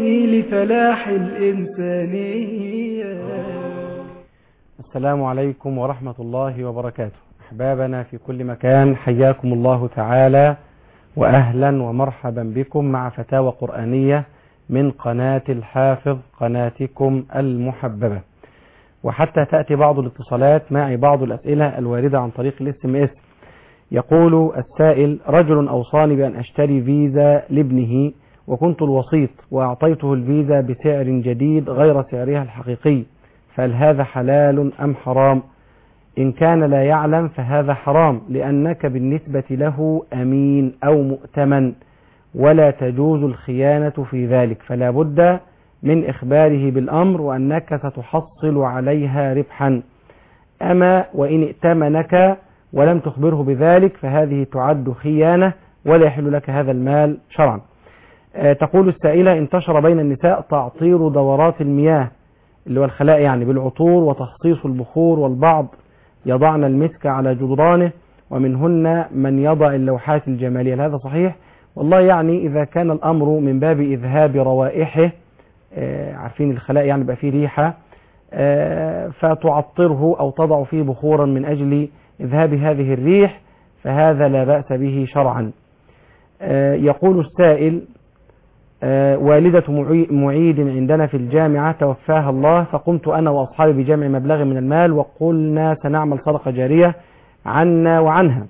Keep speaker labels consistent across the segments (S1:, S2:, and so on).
S1: لفلاح الإنسانية
S2: السلام عليكم ورحمة الله وبركاته أحبابنا في كل مكان حياكم الله تعالى وأهلا ومرحبا بكم مع فتاوى قرآنية من قناة الحافظ قناتكم المحببة وحتى تأتي بعض الاتصالات معي بعض الأسئلة الواردة عن طريق الاس ام اس يقول السائل رجل أوصاني بأن أشتري فيزا لابنه وكنت الوسيط وأعطيته الفيزا بسعر جديد غير سعرها الحقيقي فهل هذا حلال أم حرام إن كان لا يعلم فهذا حرام لأنك بالنسبة له أمين أو مؤتمن ولا تجوز الخيانة في ذلك فلا بد من إخباره بالأمر وأنك ستحصل عليها ربحا أما وإن ائتمنك ولم تخبره بذلك فهذه تعد خيانة ولا يحل لك هذا المال شرعا آه، تقول السائلة انتشر بين النساء تعطير دورات المياه اللي هو الخلاء يعني بالعطور وتخصيص البخور والبعض يضعن المسك على جدرانه ومنهن من يضع اللوحات الجمالية هل هذا صحيح والله يعني إذا كان الأمر من باب إذهاب روائحه آه، عارفين الخلاء يعني بقى فيه ريحة آه، فتعطره أو تضع فيه بخورا من أجل إذهاب هذه الريح فهذا لا بأس به شرعا آه، يقول السائل آه، والدة معي- معيد عندنا في الجامعة توفاها الله فقمت أنا وأصحابي بجمع مبلغ من المال وقلنا سنعمل صدقة جارية عنا وعنها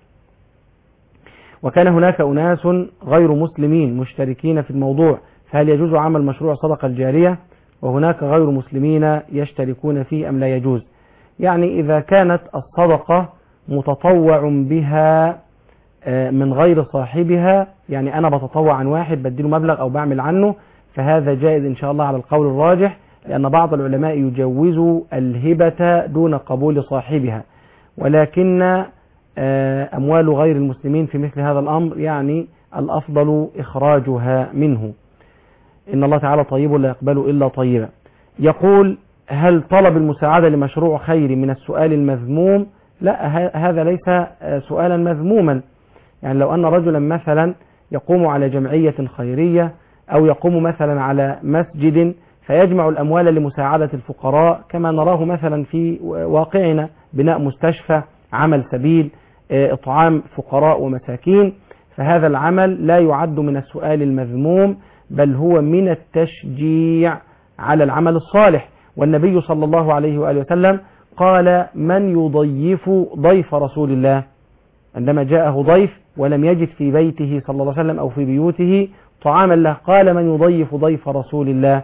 S2: وكان هناك أناس غير مسلمين مشتركين في الموضوع فهل يجوز عمل مشروع صدقة الجارية وهناك غير مسلمين يشتركون فيه أم لا يجوز يعني إذا كانت الصدقة متطوع بها آه، من غير صاحبها يعني أنا بتطوع عن واحد بديله مبلغ أو بعمل عنه فهذا جائز إن شاء الله على القول الراجح لأن بعض العلماء يجوز الهبة دون قبول صاحبها ولكن آه، أموال غير المسلمين في مثل هذا الأمر يعني الأفضل إخراجها منه إن الله تعالى طيب لا يقبل إلا طيبا يقول هل طلب المساعدة لمشروع خيري من السؤال المذموم لا ه- هذا ليس آه، سؤالا مذموما يعني لو أن رجلا مثلا يقوم على جمعية خيرية أو يقوم مثلا على مسجد فيجمع الأموال لمساعدة الفقراء كما نراه مثلا في واقعنا بناء مستشفى عمل سبيل آه، إطعام فقراء ومساكين فهذا العمل لا يعد من السؤال المذموم بل هو من التشجيع على العمل الصالح والنبي صلى الله عليه وآله وسلم قال من يضيف ضيف رسول الله عندما جاءه ضيف ولم يجد في بيته صلى الله عليه وسلم أو في بيوته طعاما له قال من يضيف ضيف رسول الله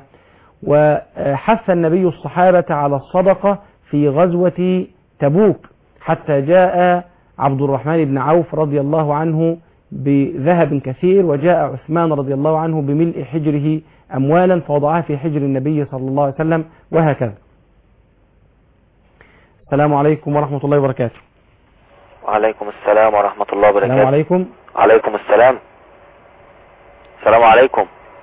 S2: وحث النبي الصحابة على الصدقة في غزوة تبوك حتى جاء عبد الرحمن بن عوف رضي الله عنه بذهب كثير وجاء عثمان رضي الله عنه بملء حجره أموالا فوضعها في حجر النبي صلى الله عليه وسلم وهكذا السلام عليكم ورحمة الله وبركاته
S3: وعليكم السلام ورحمة الله
S2: السلام
S3: وبركاته
S2: عليكم
S3: عليكم السلام السلام عليكم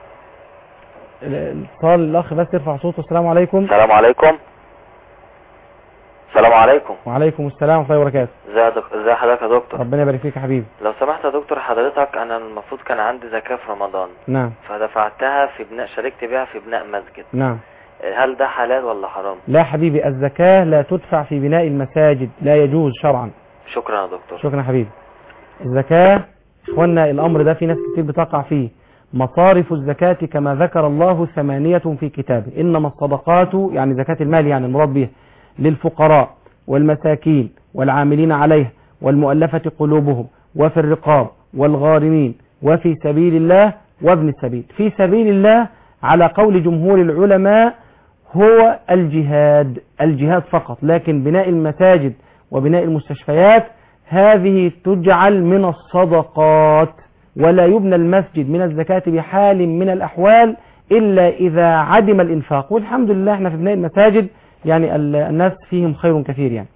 S2: الاتصال الأخ بس يرفع صوته السلام عليكم
S3: السلام عليكم السلام عليكم
S2: وعليكم السلام ورحمة الله وبركاته
S3: ازي يا دك- ازي حضرتك يا دكتور
S2: ربنا يبارك فيك يا حبيبي
S3: لو سمحت يا دكتور حضرتك انا المفروض كان عندي زكاة في رمضان
S2: نعم
S3: فدفعتها في بناء شاركت بيها في بناء مسجد
S2: نعم
S3: هل ده حلال ولا حرام
S2: لا حبيبي الزكاة لا تدفع في بناء المساجد لا يجوز شرعا
S3: شكرا يا دكتور
S2: شكرا يا حبيبي الزكاة اخوانا الامر ده في ناس كتير بتقع فيه مصارف الزكاة كما ذكر الله ثمانية في كتابه إنما الصدقات يعني زكاة المال يعني المراد بها للفقراء والمساكين والعاملين عليها والمؤلفة قلوبهم وفي الرقاب والغارمين وفي سبيل الله وابن السبيل في سبيل الله على قول جمهور العلماء هو الجهاد الجهاد فقط لكن بناء المساجد وبناء المستشفيات هذه تجعل من الصدقات ولا يبنى المسجد من الزكاة بحال من الأحوال إلا إذا عدم الإنفاق والحمد لله احنا في بناء المساجد يعني ال- الناس فيهم خير كثير يعني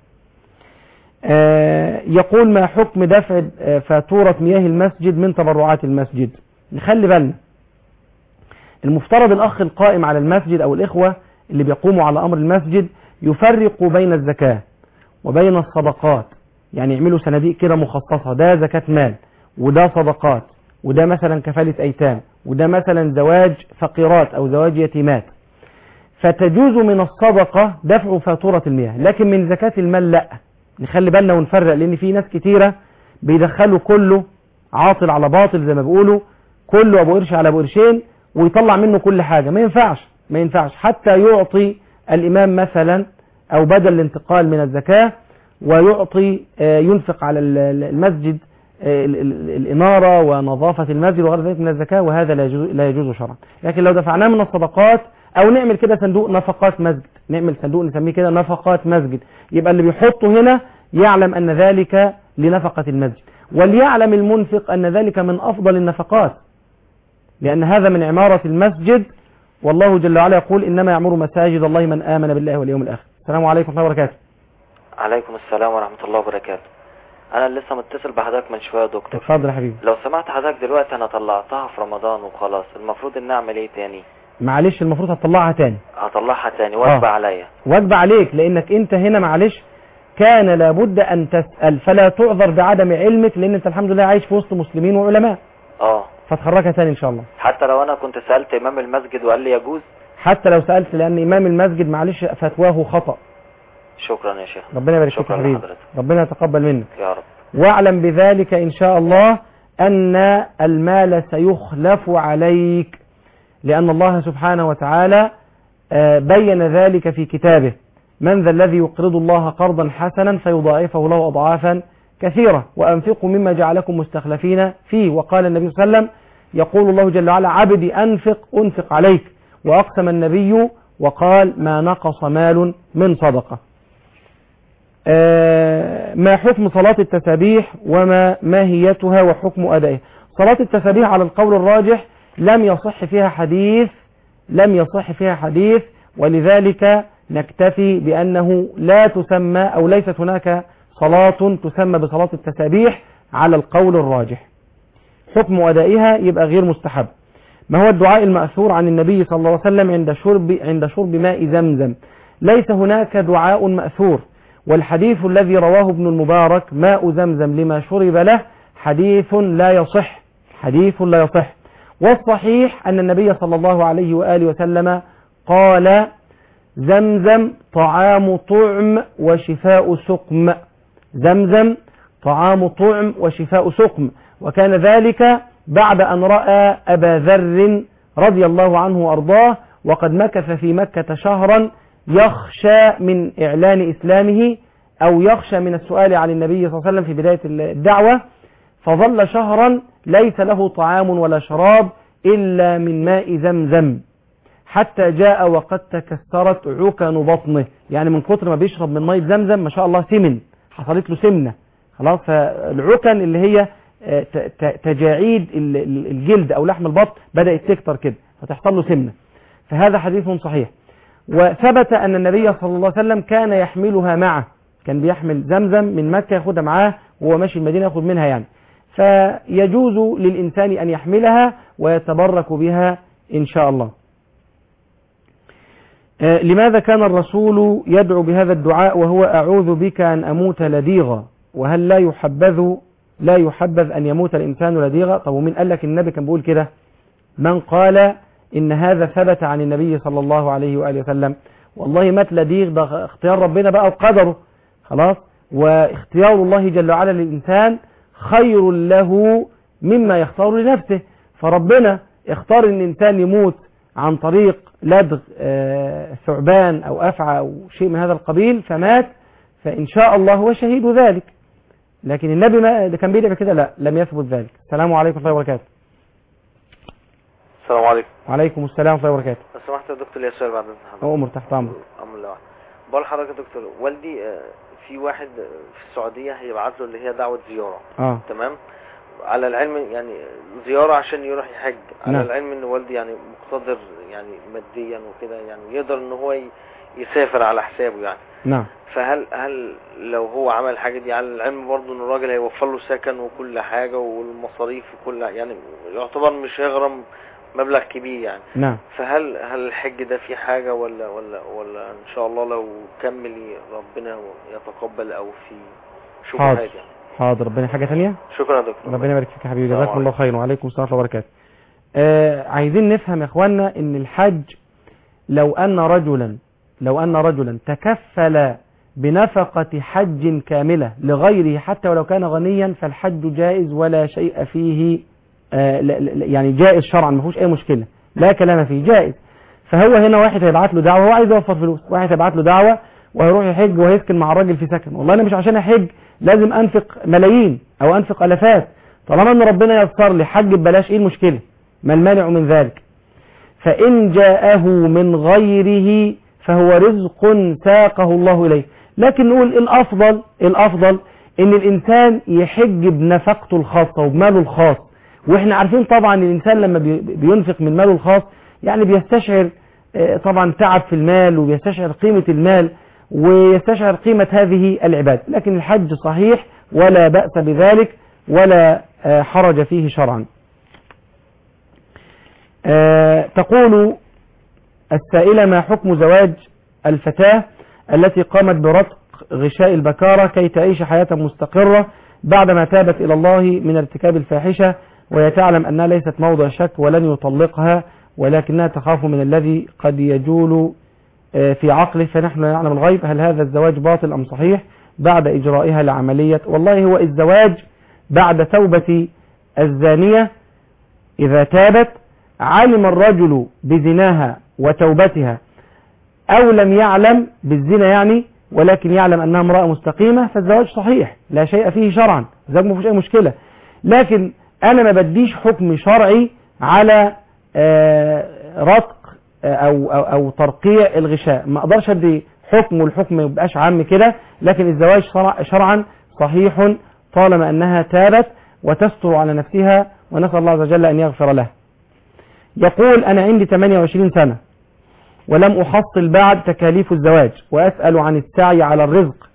S2: آه، يقول ما حكم دفع آه، فاتورة مياه المسجد من تبرعات المسجد نخلي بالنا المفترض الأخ القائم على المسجد أو الإخوة اللي بيقوموا على أمر المسجد يفرقوا بين الزكاة وبين الصدقات يعني يعملوا صناديق كده مخصصة ده زكاة مال وده صدقات وده مثلا كفالة أيتام وده مثلا زواج فقيرات أو زواج يتيمات فتجوز من الصدقة دفع فاتورة المياه لكن من زكاة المال لا نخلي بالنا ونفرق لأن في ناس كتيرة بيدخلوا كله عاطل على باطل زي ما بيقولوا كله أبو قرش على أبو قرشين ويطلع منه كل حاجة ما ينفعش ما ينفعش حتى يعطي الإمام مثلا أو بدل الانتقال من الزكاة ويعطي آه، ينفق على ال- ال- المسجد آه، ال- ال- الإمارة ونظافة المسجد وغير ذلك من الزكاة وهذا لا يجوز, لا يجوز شرعا لكن لو دفعناه من الصدقات أو نعمل كده صندوق نفقات مسجد نعمل صندوق نسميه كده نفقات مسجد يبقى اللي بيحطه هنا يعلم أن ذلك لنفقة المسجد وليعلم المنفق أن ذلك من أفضل النفقات لأن هذا من عمارة المسجد والله جل وعلا يقول إنما يعمر مساجد الله من آمن بالله واليوم الآخر السلام عليكم ورحمة الله وبركاته
S3: عليكم السلام ورحمة الله وبركاته انا لسه متصل بحضرتك من شوية يا دكتور
S2: اتفضل يا حبيبي
S3: لو سمعت حضرتك دلوقتي انا طلعتها في رمضان وخلاص المفروض ان اعمل ايه تاني
S2: معلش المفروض هتطلعها تاني
S3: هطلعها تاني واجب
S2: آه.
S3: عليا
S2: واجب عليك لانك انت هنا معلش كان لابد ان تسأل فلا تعذر بعدم علمك لان انت الحمد لله عايش في وسط مسلمين وعلماء
S3: اه
S2: فتخرجها تاني ان شاء الله
S3: حتى لو انا كنت سألت امام المسجد وقال لي يجوز
S2: حتى لو سألت لان امام المسجد معلش فتواه خطأ
S3: شكرا يا شيخ
S2: ربنا يبارك فيك يا
S3: شكرا
S2: حبيبي
S3: لحضرتك
S2: ربنا يتقبل منك
S3: يا رب
S2: واعلم بذلك إن شاء الله أن المال سيخلف عليك لأن الله سبحانه وتعالى آه، بين ذلك في كتابه من ذا الذي يقرض الله قرضا حسنا فيضاعفه له أضعافا كثيرة وأنفقوا مما جعلكم مستخلفين فيه وقال النبي صلى الله عليه وسلم يقول الله جل وعلا عبدي أنفق أنفق عليك وأقسم النبي وقال ما نقص مال من صدقة آه، ما حكم صلاة التسابيح وما ماهيتها وحكم أدائها صلاة التسابيح على القول الراجح لم يصح فيها حديث لم يصح فيها حديث ولذلك نكتفي بأنه لا تسمى أو ليست هناك صلاة تسمى بصلاة التسابيح على القول الراجح حكم أدائها يبقى غير مستحب ما هو الدعاء المأثور عن النبي صلى الله عليه وسلم عند شرب عند شرب ماء زمزم ليس هناك دعاء مأثور والحديث الذي رواه ابن المبارك ماء زمزم لما شرب له حديث لا يصح حديث لا يصح والصحيح أن النبي صلى الله عليه وآله وسلم قال زمزم طعام طعم وشفاء سقم زمزم طعام طعم وشفاء سقم وكان ذلك بعد أن رأى أبا ذر رضي الله عنه وأرضاه وقد مكث في مكة شهرا يخشى من إعلان إسلامه أو يخشى من السؤال عن النبي صلى الله عليه وسلم في بداية الدعوة فظل شهرا ليس له طعام ولا شراب إلا من ماء زمزم حتى جاء وقد تكسرت عكن بطنه يعني من كتر ما بيشرب من مية زمزم ما شاء الله سمن حصلت له سمنة خلاص فالعكن اللي هي آه، ت- ت- تجاعيد ال- ال- الجلد أو لحم البطن بدأت تكتر كده فتحصل له سمنة فهذا حديث صحيح وثبت أن النبي صلى الله عليه وسلم كان يحملها معه كان بيحمل زمزم من مكة ياخدها معاه وهو ماشي المدينة ياخد منها يعني فيجوز للإنسان أن يحملها ويتبرك بها إن شاء الله آه، لماذا كان الرسول يدعو بهذا الدعاء وهو أعوذ بك أن أموت لديغا وهل لا يحبذ لا يحبذ أن يموت الإنسان لديغا طب ومين قال لك النبي كان بيقول كده من قال إن هذا ثبت عن النبي صلى الله عليه وآله وسلم والله مات لديغ ده اختيار ربنا بقى وقدره خلاص واختيار الله جل وعلا للإنسان خير له مما يختار لنفسه فربنا اختار ان الانسان يموت عن طريق لدغ آه، ثعبان او افعى او شيء من هذا القبيل فمات فان شاء الله هو شهيد ذلك لكن النبي ما ده كان بيدعي كده لا لم يثبت ذلك السلام عليكم ورحمه الله وبركاته
S4: السلام عليكم
S2: وعليكم السلام ورحمه الله وبركاته
S4: لو سمحت يا دكتور ليا سؤال بعد إذن حضرتك
S2: امر تحت امرك
S4: امر الله بقول لحضرتك يا دكتور والدي آه، في واحد آه، في السعوديه هيبعت له اللي هي دعوه زياره
S2: اه
S4: تمام على العلم يعني زياره عشان يروح يحج على
S2: نعم.
S4: العلم ان والدي يعني مقتدر يعني ماديا وكده يعني يقدر ان هو ي- يسافر على حسابه يعني
S2: نعم
S4: فهل هل لو هو عمل الحاجه دي على العلم برضه ان الراجل هيوفر له سكن وكل حاجه والمصاريف وكل يعني يعتبر مش هيغرم مبلغ كبير يعني
S2: نعم
S4: فهل هل الحج ده في حاجة ولا ولا ولا ان شاء الله لو كمل ربنا يتقبل او في
S2: حاضر.
S4: شبهات يعني
S2: حاضر ربنا حاجة تانية
S4: شكرا يا دكتور
S2: ربنا يبارك فيك يا حبيبي
S4: السلام
S2: جزاكم الله خير وعليكم السلام ورحمة الله وبركاته آه عايزين نفهم يا اخوانا ان الحج لو ان رجلا لو ان رجلا تكفل بنفقة حج كاملة لغيره حتى ولو كان غنيا فالحج جائز ولا شيء فيه آه لا- لا- يعني جائز شرعا ما فيهوش اي مشكلة لا كلام فيه جائز فهو هنا واحد هيبعت له دعوة هو عايز يوفر فلوس واحد هيبعت له دعوة وهيروح يحج وهيسكن مع الراجل في سكن والله انا مش عشان احج لازم انفق ملايين او انفق الافات طالما ان ربنا يسر لي حج ببلاش ايه المشكلة ما المانع من ذلك فإن جاءه من غيره فهو رزق ساقه الله إليه لكن نقول الأفضل الأفضل إن الإنسان يحج بنفقته الخاصة وبماله الخاص وإحنا عارفين طبعا الإنسان لما بي- بينفق من ماله الخاص يعني بيستشعر آه، طبعا تعب في المال وبيستشعر قيمة المال ويستشعر قيمة هذه العبادة لكن الحج صحيح ولا بأس بذلك ولا آه، حرج فيه شرعا آه، تقول السائلة ما حكم زواج الفتاة التي قامت برتق غشاء البكارة كي تعيش حياة مستقرة بعدما تابت إلى الله من ارتكاب الفاحشة وهي تعلم أنها ليست موضع شك ولن يطلقها ولكنها تخاف من الذي قد يجول آه، في عقله فنحن لا نعلم الغيب هل هذا الزواج باطل أم صحيح بعد إجرائها لعملية والله هو الزواج بعد توبة الزانية إذا تابت علم الرجل بزناها وتوبتها أو لم يعلم بالزنا يعني ولكن يعلم أنها امرأة مستقيمة فالزواج صحيح لا شيء فيه شرعا الزواج ما فيهوش أي مشكلة لكن أنا ما بديش حكم شرعي على آه، رتق آه، أو, أو, أو ترقيع الغشاء ما أقدرش أدي حكم والحكم ما يبقاش عام كده لكن الزواج شرع- شرعا صحيح طالما أنها تابت وتستر على نفسها ونسأل الله عز وجل أن يغفر لها يقول أنا عندي 28 سنة ولم أحصل بعد تكاليف الزواج وأسأل عن السعي على الرزق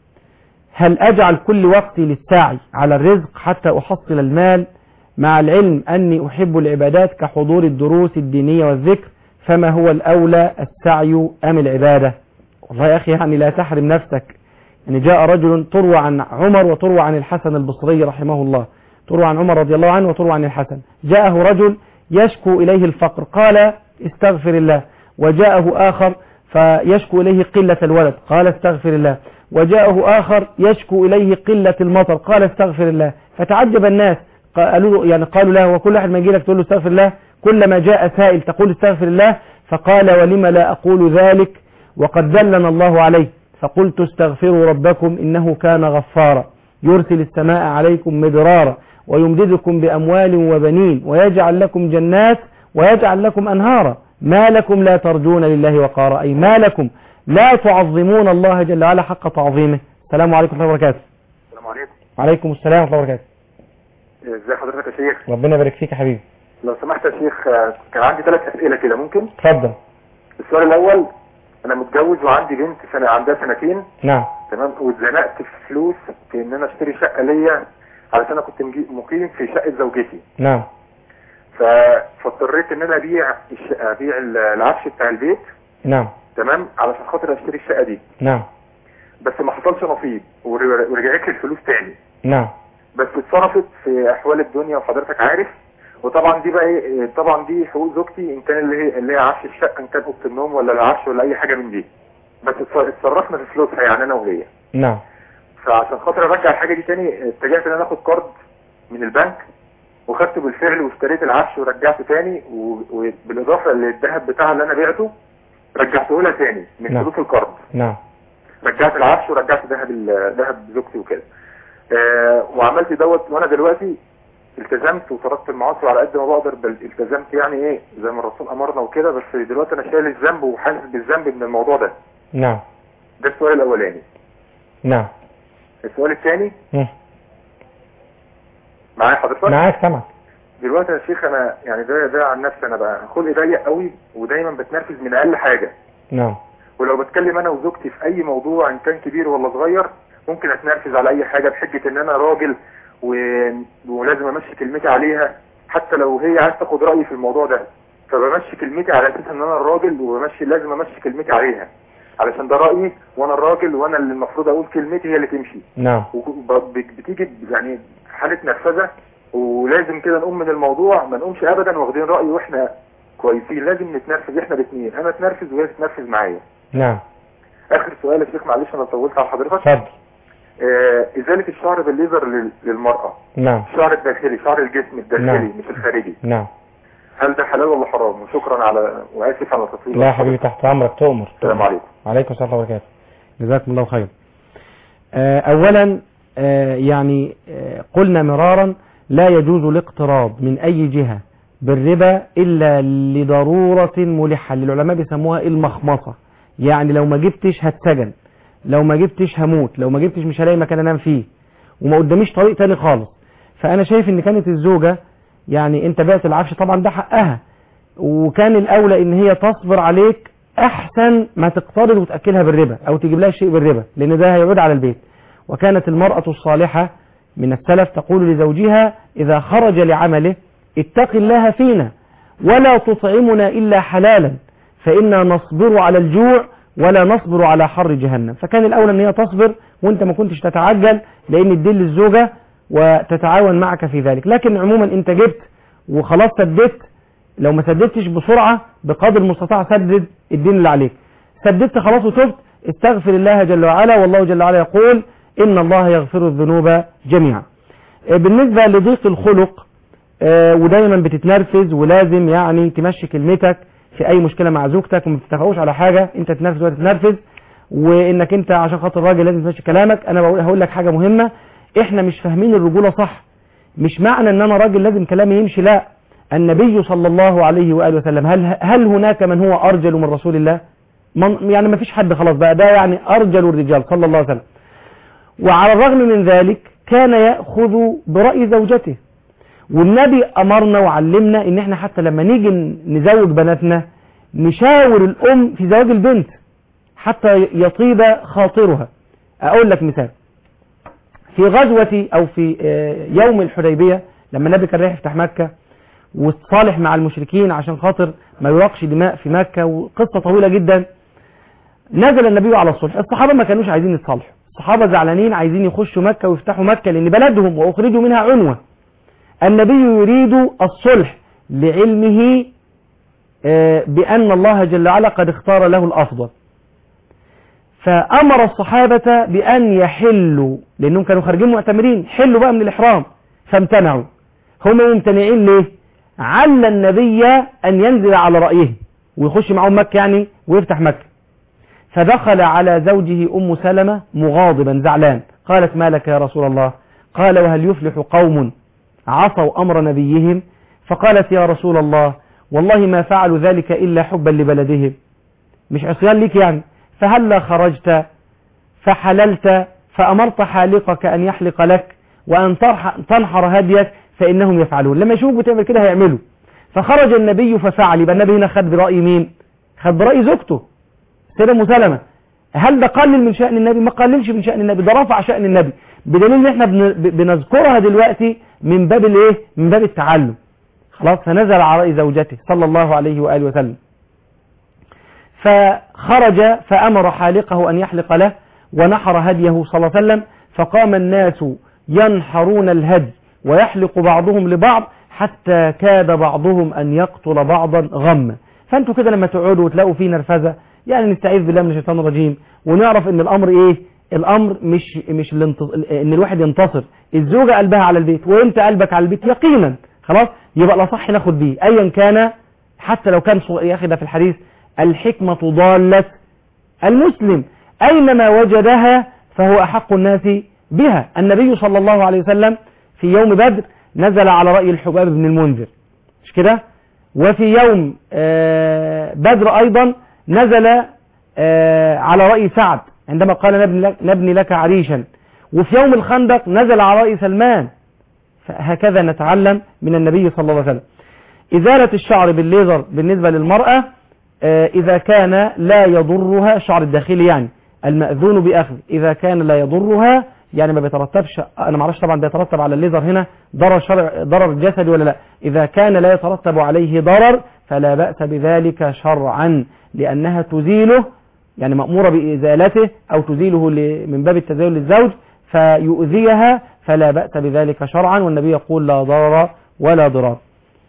S2: هل أجعل كل وقتي للسعي على الرزق حتى أحصل المال مع العلم أني أحب العبادات كحضور الدروس الدينية والذكر فما هو الأولى السعي أم العبادة والله يا أخي يعني لا تحرم نفسك يعني جاء رجل تروى عن عمر وتروى عن الحسن البصري رحمه الله تروى عن عمر رضي الله عنه وتروى عن الحسن جاءه رجل يشكو إليه الفقر قال استغفر الله وجاءه آخر فيشكو إليه قلة الولد قال استغفر الله وجاءه آخر يشكو إليه قلة المطر قال استغفر الله فتعجب الناس قالوا له- يعني قالوا له وكل واحد ما يجي لك تقول له استغفر الله كلما جاء سائل تقول استغفر الله فقال ولم لا أقول ذلك وقد دلنا الله عليه فقلت استغفروا ربكم إنه كان غفارا يرسل السماء عليكم مدرارا ويمددكم بأموال وبنين ويجعل لكم جنات ويجعل لكم أنهارا ما لكم لا ترجون لله وقارا أي ما لكم لا تعظمون الله جل وعلا حق تعظيمه السلام عليكم ورحمة الله وبركاته
S5: السلام عليكم
S2: وعليكم السلام ورحمة الله وبركاته
S5: ازي حضرتك يا شيخ
S2: ربنا يبارك فيك يا حبيبي
S5: لو سمحت يا شيخ آه، كان عندي ثلاث اسئله كده ممكن
S2: اتفضل
S5: السؤال الاول انا متجوز وعندي بنت سنه عندها سنتين
S2: نعم
S5: تمام واتزنقت في فلوس في ان انا اشتري شقه ليا علشان انا كنت مجي- مقيم في شقه زوجتي
S2: نعم
S5: ف... فاضطريت ان انا ابيع الش... ابيع ال- العفش بتاع البيت
S2: نعم
S5: تمام علشان خاطر اشتري الشقه دي
S2: نعم
S5: بس ما حصلش نصيب ور- ورجعت لي الفلوس تاني
S2: نعم
S5: بس اتصرفت في احوال الدنيا وحضرتك عارف وطبعا دي بقى ايه طبعا دي حقوق زوجتي ان كان اللي هي اللي هي عفش الشقه ان كان اوضه النوم ولا العفش ولا اي حاجه من دي بس اتص- اتصرفنا في فلوسها يعني انا وهي
S2: نعم
S5: فعشان خاطر ارجع الحاجه دي تاني اتجهت ان انا اخد قرض من البنك وخدته بالفعل واشتريت العفش ورجعته تاني و- وبالاضافه للذهب بتاعها اللي انا بعته رجعته لها تاني من
S2: نعم.
S5: فلوس القرض
S2: نعم
S5: رجعت العفش ورجعت ذهب ال- ذهب زوجتي وكده آه وعملت دوت وانا دلوقتي التزمت وتركت المعاصي على قد ما بقدر بل التزمت يعني ايه زي ما الرسول امرنا وكده بس دلوقتي انا شايل الذنب وحاسس بالذنب من الموضوع ده
S2: نعم
S5: ده السؤال الاولاني
S2: نعم
S5: السؤال الثاني
S2: مم.
S5: معايا حضرتك
S2: معاك سامعك
S5: دلوقتي يا شيخ انا يعني ده ده عن نفسي انا بقى خلقي ضيق قوي ودايما بتنرفز من اقل حاجه
S2: نعم
S5: ولو بتكلم انا وزوجتي في اي موضوع ان كان كبير ولا صغير ممكن اتنرفز على اي حاجه بحجه ان انا راجل و... ولازم امشي كلمتي عليها حتى لو هي عايز تاخد رايي في الموضوع ده فبمشي كلمتي على اساس ان انا الراجل وبمشي لازم امشي كلمتي عليها علشان ده رايي وانا الراجل وانا اللي المفروض اقول كلمتي هي اللي تمشي
S2: نعم
S5: وبتيجي يعني حاله نرفزه ولازم كده نقوم من الموضوع ما نقومش ابدا واخدين راي واحنا كويسين لازم نتنرفز احنا الاثنين انا اتنرفز وهي تتنرفز معايا
S2: نعم
S5: اخر سؤال يا شيخ معلش انا طولت على حضرتك
S2: اتفضل
S5: آه ازاله الشعر بالليزر لل- للمراه
S2: نعم
S5: الشعر الداخلي شعر الجسم الداخلي
S2: نعم.
S5: مش الخارجي
S2: نعم
S5: هل ده حلال ولا حرام وشكرا على واسف على تطويل
S2: لا يا حبيبي تحت امرك تؤمر
S5: السلام عليكم
S2: عليكم السلام ورحمه الله وبركاته جزاكم الله خير آه، اولا آه، يعني آه، قلنا مرارا لا يجوز الاقتراض من اي جهه بالربا الا لضروره ملحه للعلماء بيسموها المخمصه يعني لو ما جبتش هتسجن لو ما جبتش هموت لو ما جبتش مش هلاقي مكان انام فيه وما قداميش طريق تاني خالص فانا شايف ان كانت الزوجه يعني انت بعت العفش طبعا ده حقها وكان الاولى ان هي تصبر عليك احسن ما تقترض وتاكلها بالربا او تجيب لها شيء بالربا لان ده هيعود على البيت وكانت المراه الصالحه من السلف تقول لزوجها اذا خرج لعمله اتق الله فينا ولا تطعمنا الا حلالا فانا نصبر على الجوع ولا نصبر على حر جهنم فكان الاولى ان هي تصبر وانت ما كنتش تتعجل لان الدين للزوجه وتتعاون معك في ذلك لكن عموما انت جبت وخلاص سددت لو ما سددتش بسرعة بقدر المستطاع سدد الدين اللي عليك سددت خلاص وتبت استغفر الله جل وعلا والله جل وعلا يقول إن الله يغفر الذنوب جميعا آه، بالنسبة لضيق الخلق آه، ودايما بتتنرفز ولازم يعني تمشي كلمتك في أي مشكلة مع زوجتك وما بتتفقوش على حاجة أنت تتنرفز ولا تتنرفز وإنك أنت عشان خاطر الراجل لازم تمشي كلامك أنا بقول هقول لك حاجة مهمة إحنا مش فاهمين الرجولة صح مش معنى ان انا راجل لازم كلامي يمشي لا النبي صلى الله عليه واله وسلم هل هل هناك من هو ارجل من رسول الله من يعني ما فيش حد خلاص بقى ده يعني ارجل الرجال صلى الله عليه وسلم وعلى الرغم من ذلك كان ياخذ براي زوجته والنبي امرنا وعلمنا ان احنا حتى لما نيجي نزوج بناتنا نشاور الام في زواج البنت حتى يطيب خاطرها اقول لك مثال في غزوة أو في آه، يوم الحديبية لما النبي كان رايح يفتح مكة واتصالح مع المشركين عشان خاطر ما يراقش دماء في مكة وقصة طويلة جدا نزل النبي على الصلح الصحابة ما كانوش عايزين يتصالحوا الصحابة زعلانين عايزين يخشوا مكة ويفتحوا مكة لأن بلدهم وأخرجوا منها عنوة النبي يريد الصلح لعلمه آه، بأن الله جل وعلا قد اختار له الأفضل فأمر الصحابة بأن يحلوا لأنهم كانوا خارجين معتمرين حلوا بقى من الإحرام فامتنعوا هم ممتنعين ليه عل النبي أن ينزل على رأيه ويخش معهم مكة يعني ويفتح مكة فدخل على زوجه أم سلمة مغاضبا زعلان قالت ما لك يا رسول الله قال وهل يفلح قوم عصوا أمر نبيهم فقالت يا رسول الله والله ما فعلوا ذلك إلا حبا لبلدهم مش عصيان ليك يعني فهلا خرجت فحللت فأمرت حالقك أن يحلق لك وأن ترح- تنحر هديك فإنهم يفعلون لما يشوفوا بتعمل كده هيعملوا فخرج النبي ففعل يبقى النبي هنا خد برأي مين خد برأي زوجته سيدة أم سلمة هل ده قلل من شأن النبي ما قللش من شأن النبي ده رفع شأن النبي بدليل ان احنا بن- ب- بنذكرها دلوقتي من باب الايه من باب التعلم خلاص فنزل على رأي زوجته صلى الله عليه وآله وسلم فخرج فأمر حالقه أن يحلق له ونحر هديه صلى الله عليه وسلم فقام الناس ينحرون الهدي ويحلق بعضهم لبعض حتى كاد بعضهم أن يقتل بعضا غما فأنتوا كده لما تقعدوا وتلاقوا فيه نرفزة يعني نستعيذ بالله من الشيطان الرجيم ونعرف ان الامر ايه الامر مش مش الانتص... ان الواحد ينتصر الزوجة قلبها على البيت وانت قلبك على البيت يقينا خلاص يبقى الاصح ناخد بيه ايا كان حتى لو كان صغ... يا اخي ده في الحديث الحكمة ضالة المسلم اينما وجدها فهو احق الناس بها النبي صلى الله عليه وسلم في يوم بدر نزل على رأي الحباب بن المنذر مش كده وفي يوم آه، بدر أيضا نزل آه، على رأي سعد عندما قال نبني لك, نبني لك عريشا وفي يوم الخندق نزل على رأي سلمان فهكذا نتعلم من النبي صلى الله عليه وسلم إزالة الشعر بالليزر بالنسبة للمرأة آه، إذا كان لا يضرها الشعر الداخلي يعني المأذون بأخذ إذا كان لا يضرها يعني ما بيترتبش أنا معرفش طبعا بيترتب على الليزر هنا ضرر شرع ضرر جسدي ولا لا إذا كان لا يترتب عليه ضرر فلا بأس بذلك شرعا لأنها تزيله يعني مأمورة بإزالته أو تزيله ل- من باب التزايل للزوج فيؤذيها فلا بأس بذلك شرعا والنبي يقول لا ضرر ولا ضرار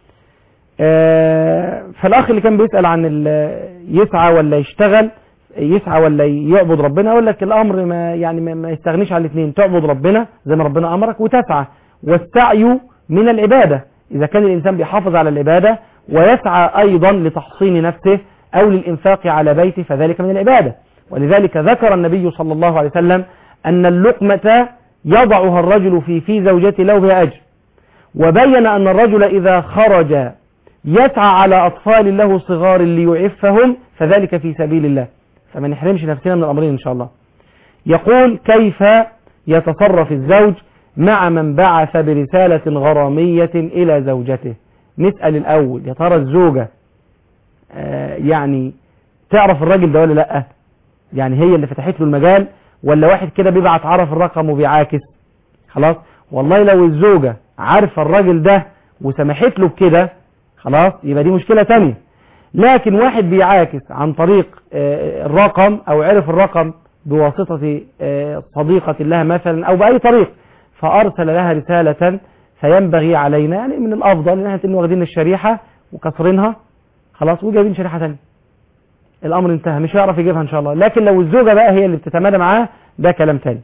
S2: آه، فالأخ اللي كان بيسأل عن ال- يسعى ولا يشتغل يسعى ولا يعبد ربنا أقول لك الأمر ما يعني ما- ما يستغنيش عن الاثنين تعبد ربنا زي ما ربنا أمرك وتسعى والسعي من العبادة إذا كان الإنسان بيحافظ على العبادة ويسعى أيضا لتحصين نفسه أو للإنفاق على بيته فذلك من العبادة ولذلك ذكر النبي صلى الله عليه وسلم أن اللقمة يضعها الرجل في في زوجته له بها أجر وبين أن الرجل إذا خرج يسعى على أطفال له صغار ليعفهم فذلك في سبيل الله فما نحرمش نفسنا من الأمرين إن شاء الله يقول كيف يتصرف الزوج مع من بعث برسالة غرامية إلى زوجته نسأل الأول يا ترى الزوجة آه، يعني تعرف الراجل ده ولا لأ يعني هي اللي فتحت له المجال ولا واحد كده بيبعت عرف الرقم وبيعاكس خلاص والله لو الزوجة عارفة الراجل ده وسمحت له بكده خلاص يبقى دي مشكلة تانية لكن واحد بيعاكس عن طريق آه، الرقم او عرف الرقم بواسطة آه، صديقة لها مثلا او بأي طريق فارسل لها رسالة فينبغي علينا يعني من الافضل ان احنا نبقى واخدين الشريحة وكسرينها خلاص وجايبين شريحة تانية الامر انتهى مش هيعرف يجيبها ان شاء الله لكن لو الزوجة بقى هي اللي بتتمادى معاه ده كلام تاني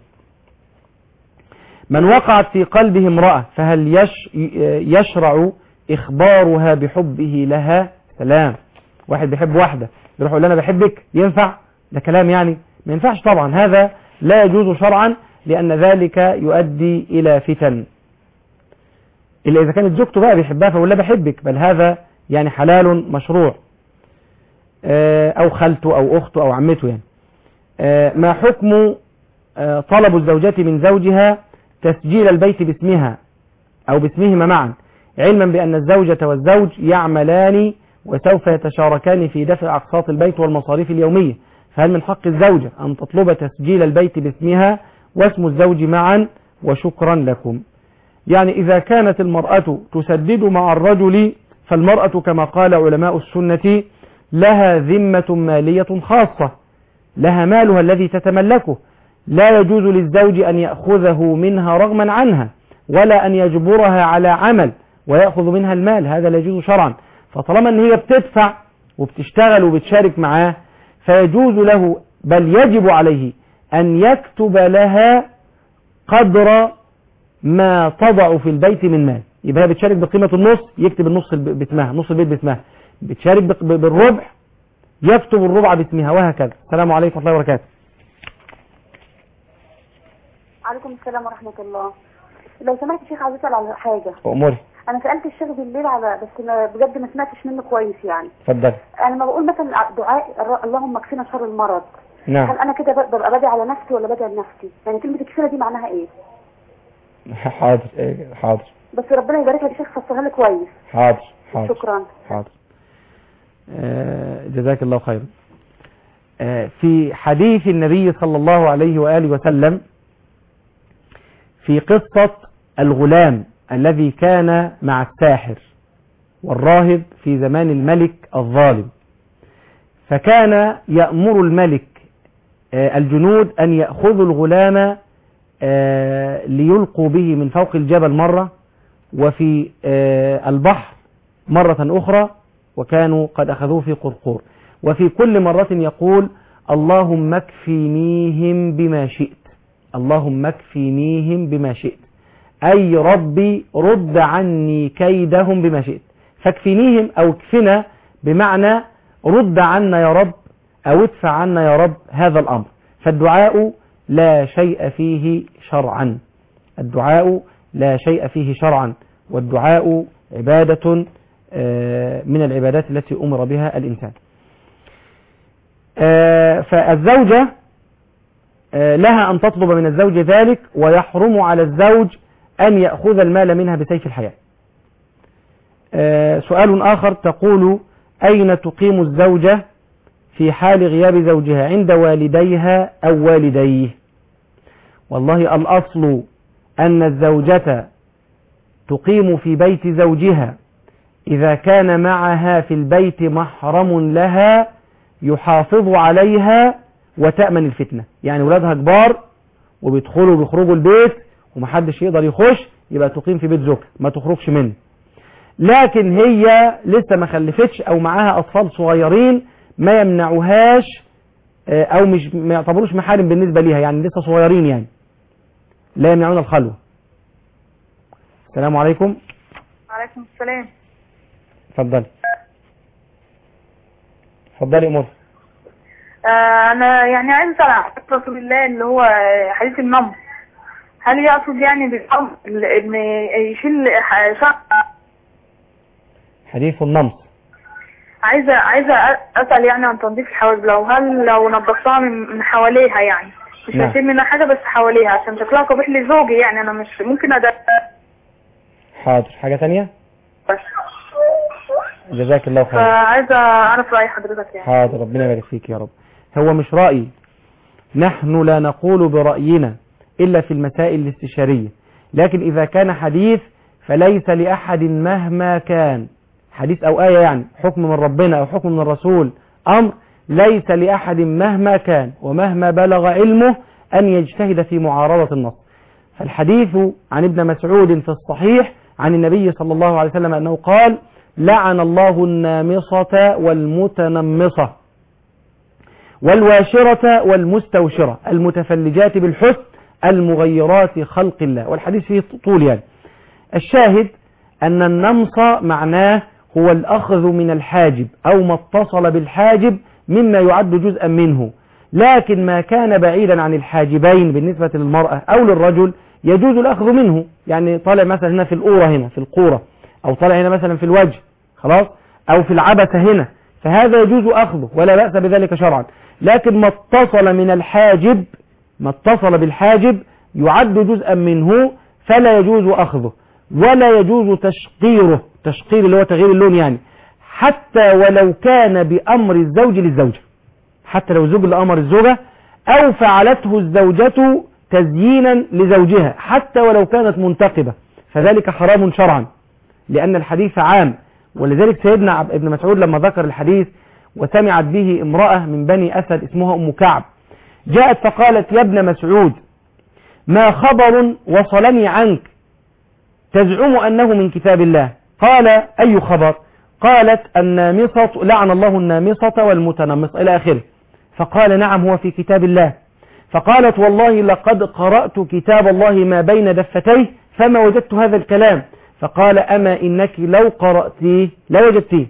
S2: من وقعت في قلبه امرأة فهل يش يشرع إخبارها بحبه لها سلام واحد بيحب واحدة يروح يقول لها أنا بحبك ينفع ده كلام يعني ما ينفعش طبعا هذا لا يجوز شرعا لأن ذلك يؤدي إلى فتن إلا إذا كانت زوجته بقى بيحبها فيقول لها بحبك بل هذا يعني حلال مشروع آه، أو خالته أو أخته أو عمته يعني آه، ما حكم آه، طلب الزوجة من زوجها تسجيل البيت باسمها أو باسمهما معا علما بأن الزوجة والزوج يعملان وسوف يتشاركان في دفع أقساط البيت والمصاريف اليومية فهل من حق الزوجة أن تطلب تسجيل البيت باسمها واسم الزوج معا وشكرا لكم يعني إذا كانت المرأة تسدد مع الرجل فالمرأة كما قال علماء السنة لها ذمة مالية خاصة لها مالها الذي تتملكه لا يجوز للزوج أن يأخذه منها رغما عنها ولا أن يجبرها على عمل ويأخذ منها المال هذا لا يجوز شرعا فطالما أن هي بتدفع وبتشتغل وبتشارك معاه فيجوز له بل يجب عليه أن يكتب لها قدر ما تضع في البيت من مال يبقى هي بتشارك بقيمة النص يكتب النص الب- باسمها نص البيت باسمها بتشارك بق- ب- بالربع يكتب الربع باسمها وهكذا السلام عليكم ورحمة الله وبركاته
S6: عليكم السلام ورحمة الله لو سمحت يا شيخ عايز اسال على حاجة
S2: أموري
S6: انا سألت الشيخ بالليل على بس ما بجد ما سمعتش منه كويس يعني
S2: اتفضل
S6: انا لما بقول مثلا دعاء الر- اللهم اكفنا شر المرض
S2: نعم
S6: هل انا كده ب- ببقى بدعي على نفسي ولا بدعي لنفسي يعني كلمة اكفنا دي معناها ايه
S2: حاضر إيه، حاضر
S6: بس ربنا يبارك لك يا شيخ فسرها لي كويس
S2: حاضر حاضر
S6: شكرا
S2: حاضر آه، جزاك الله خيرا آه، في حديث النبي صلى الله عليه وآله وسلم في قصة الغلام الذي كان مع الساحر والراهب في زمان الملك الظالم فكان يأمر الملك آه، الجنود أن يأخذوا الغلام آه، ليلقوا به من فوق الجبل مرة وفي آه، البحر مرة أخرى وكانوا قد أخذوه في قرقور وفي كل مرة يقول اللهم اكفنيهم بما شئت اللهم اكفنيهم بما شئت أي ربي رد عني كيدهم بما شئت فاكفنيهم أو اكفنا بمعنى رد عنا يا رب أو ادفع عنا يا رب هذا الأمر فالدعاء لا شيء فيه شرعا الدعاء لا شيء فيه شرعا والدعاء عبادة آه، من العبادات التي أمر بها الإنسان آه، فالزوجة آه، لها أن تطلب من الزوج ذلك ويحرم على الزوج أن يأخذ المال منها بسيف الحياة آه، سؤال آخر تقول أين تقيم الزوجة في حال غياب زوجها عند والديها أو والديه والله الأصل أن الزوجة تقيم في بيت زوجها إذا كان معها في البيت محرم لها يحافظ عليها وتأمن الفتنة يعني ولادها كبار وبيدخلوا وبيخرجوا البيت ومحدش يقدر يخش يبقى تقيم في بيت زوجها ما تخرجش منه لكن هي لسه ما خلفتش او معاها اطفال صغيرين ما يمنعوهاش آه، او مش ما يعتبروش محارم بالنسبه ليها يعني لسه صغيرين يعني لا يمنعون الخلوه السلام عليكم
S6: وعليكم السلام
S2: اتفضلي اتفضلي امور
S6: آه انا يعني عايز اسال عن حديث رسول الله اللي هو حديث النمر هل يقصد يعني بالامر ان يشيل ح- شعر
S2: حديث النمط
S6: عايزه عايزه أ- اسال يعني عن تنظيف الحواجب لو هل لو نظفتها من من حواليها يعني مش
S2: نعم.
S6: هشيل منها حاجه بس حواليها عشان شكلها قبيح لزوجي يعني انا مش ممكن ادق
S2: حاضر حاجه ثانيه جزاك الله خير
S6: فعايزه اعرف راي حضرتك يعني
S2: حاضر ربنا يبارك فيك يا رب هو مش رأي نحن لا نقول برأينا إلا في المسائل الاستشارية لكن إذا كان حديث فليس لأحد مهما كان حديث أو آية يعني حكم من ربنا أو حكم من الرسول أمر ليس لأحد مهما كان ومهما بلغ علمه أن يجتهد في معارضة النص فالحديث عن ابن مسعود في الصحيح عن النبي صلى الله عليه وسلم أنه قال لعن الله النامصة والمتنمصة والواشرة والمستوشرة المتفلجات بالحسن المغيرات خلق الله والحديث فيه طول يعني الشاهد أن النمص معناه هو الأخذ من الحاجب أو ما اتصل بالحاجب مما يعد جزءا منه لكن ما كان بعيدا عن الحاجبين بالنسبة للمرأة أو للرجل يجوز الأخذ منه يعني طالع مثلا هنا في القورة هنا في القورة أو طالع هنا مثلا في الوجه خلاص أو في العبثة هنا فهذا يجوز أخذه ولا بأس بذلك شرعا لكن ما اتصل من الحاجب ما اتصل بالحاجب يعد جزءا منه فلا يجوز أخذه ولا يجوز تشقيره تشقير اللي هو تغيير اللون يعني حتى ولو كان بأمر الزوج للزوجة حتى لو الزوج اللي أمر الزوجة أو فعلته الزوجة تزيينا لزوجها حتى ولو كانت منتقبة فذلك حرام شرعا لأن الحديث عام ولذلك سيدنا عب- ابن مسعود لما ذكر الحديث وسمعت به امرأة من بني أسد اسمها أم كعب جاءت فقالت يا ابن مسعود ما خبر وصلني عنك تزعم أنه من كتاب الله قال أي خبر قالت النامصة لعن الله النامصة والمتنمصة إلى آخره فقال نعم هو في كتاب الله فقالت والله لقد قرأت كتاب الله ما بين دفتيه فما وجدت هذا الكلام فقال أما إنك لو قرأتيه لوجدتيه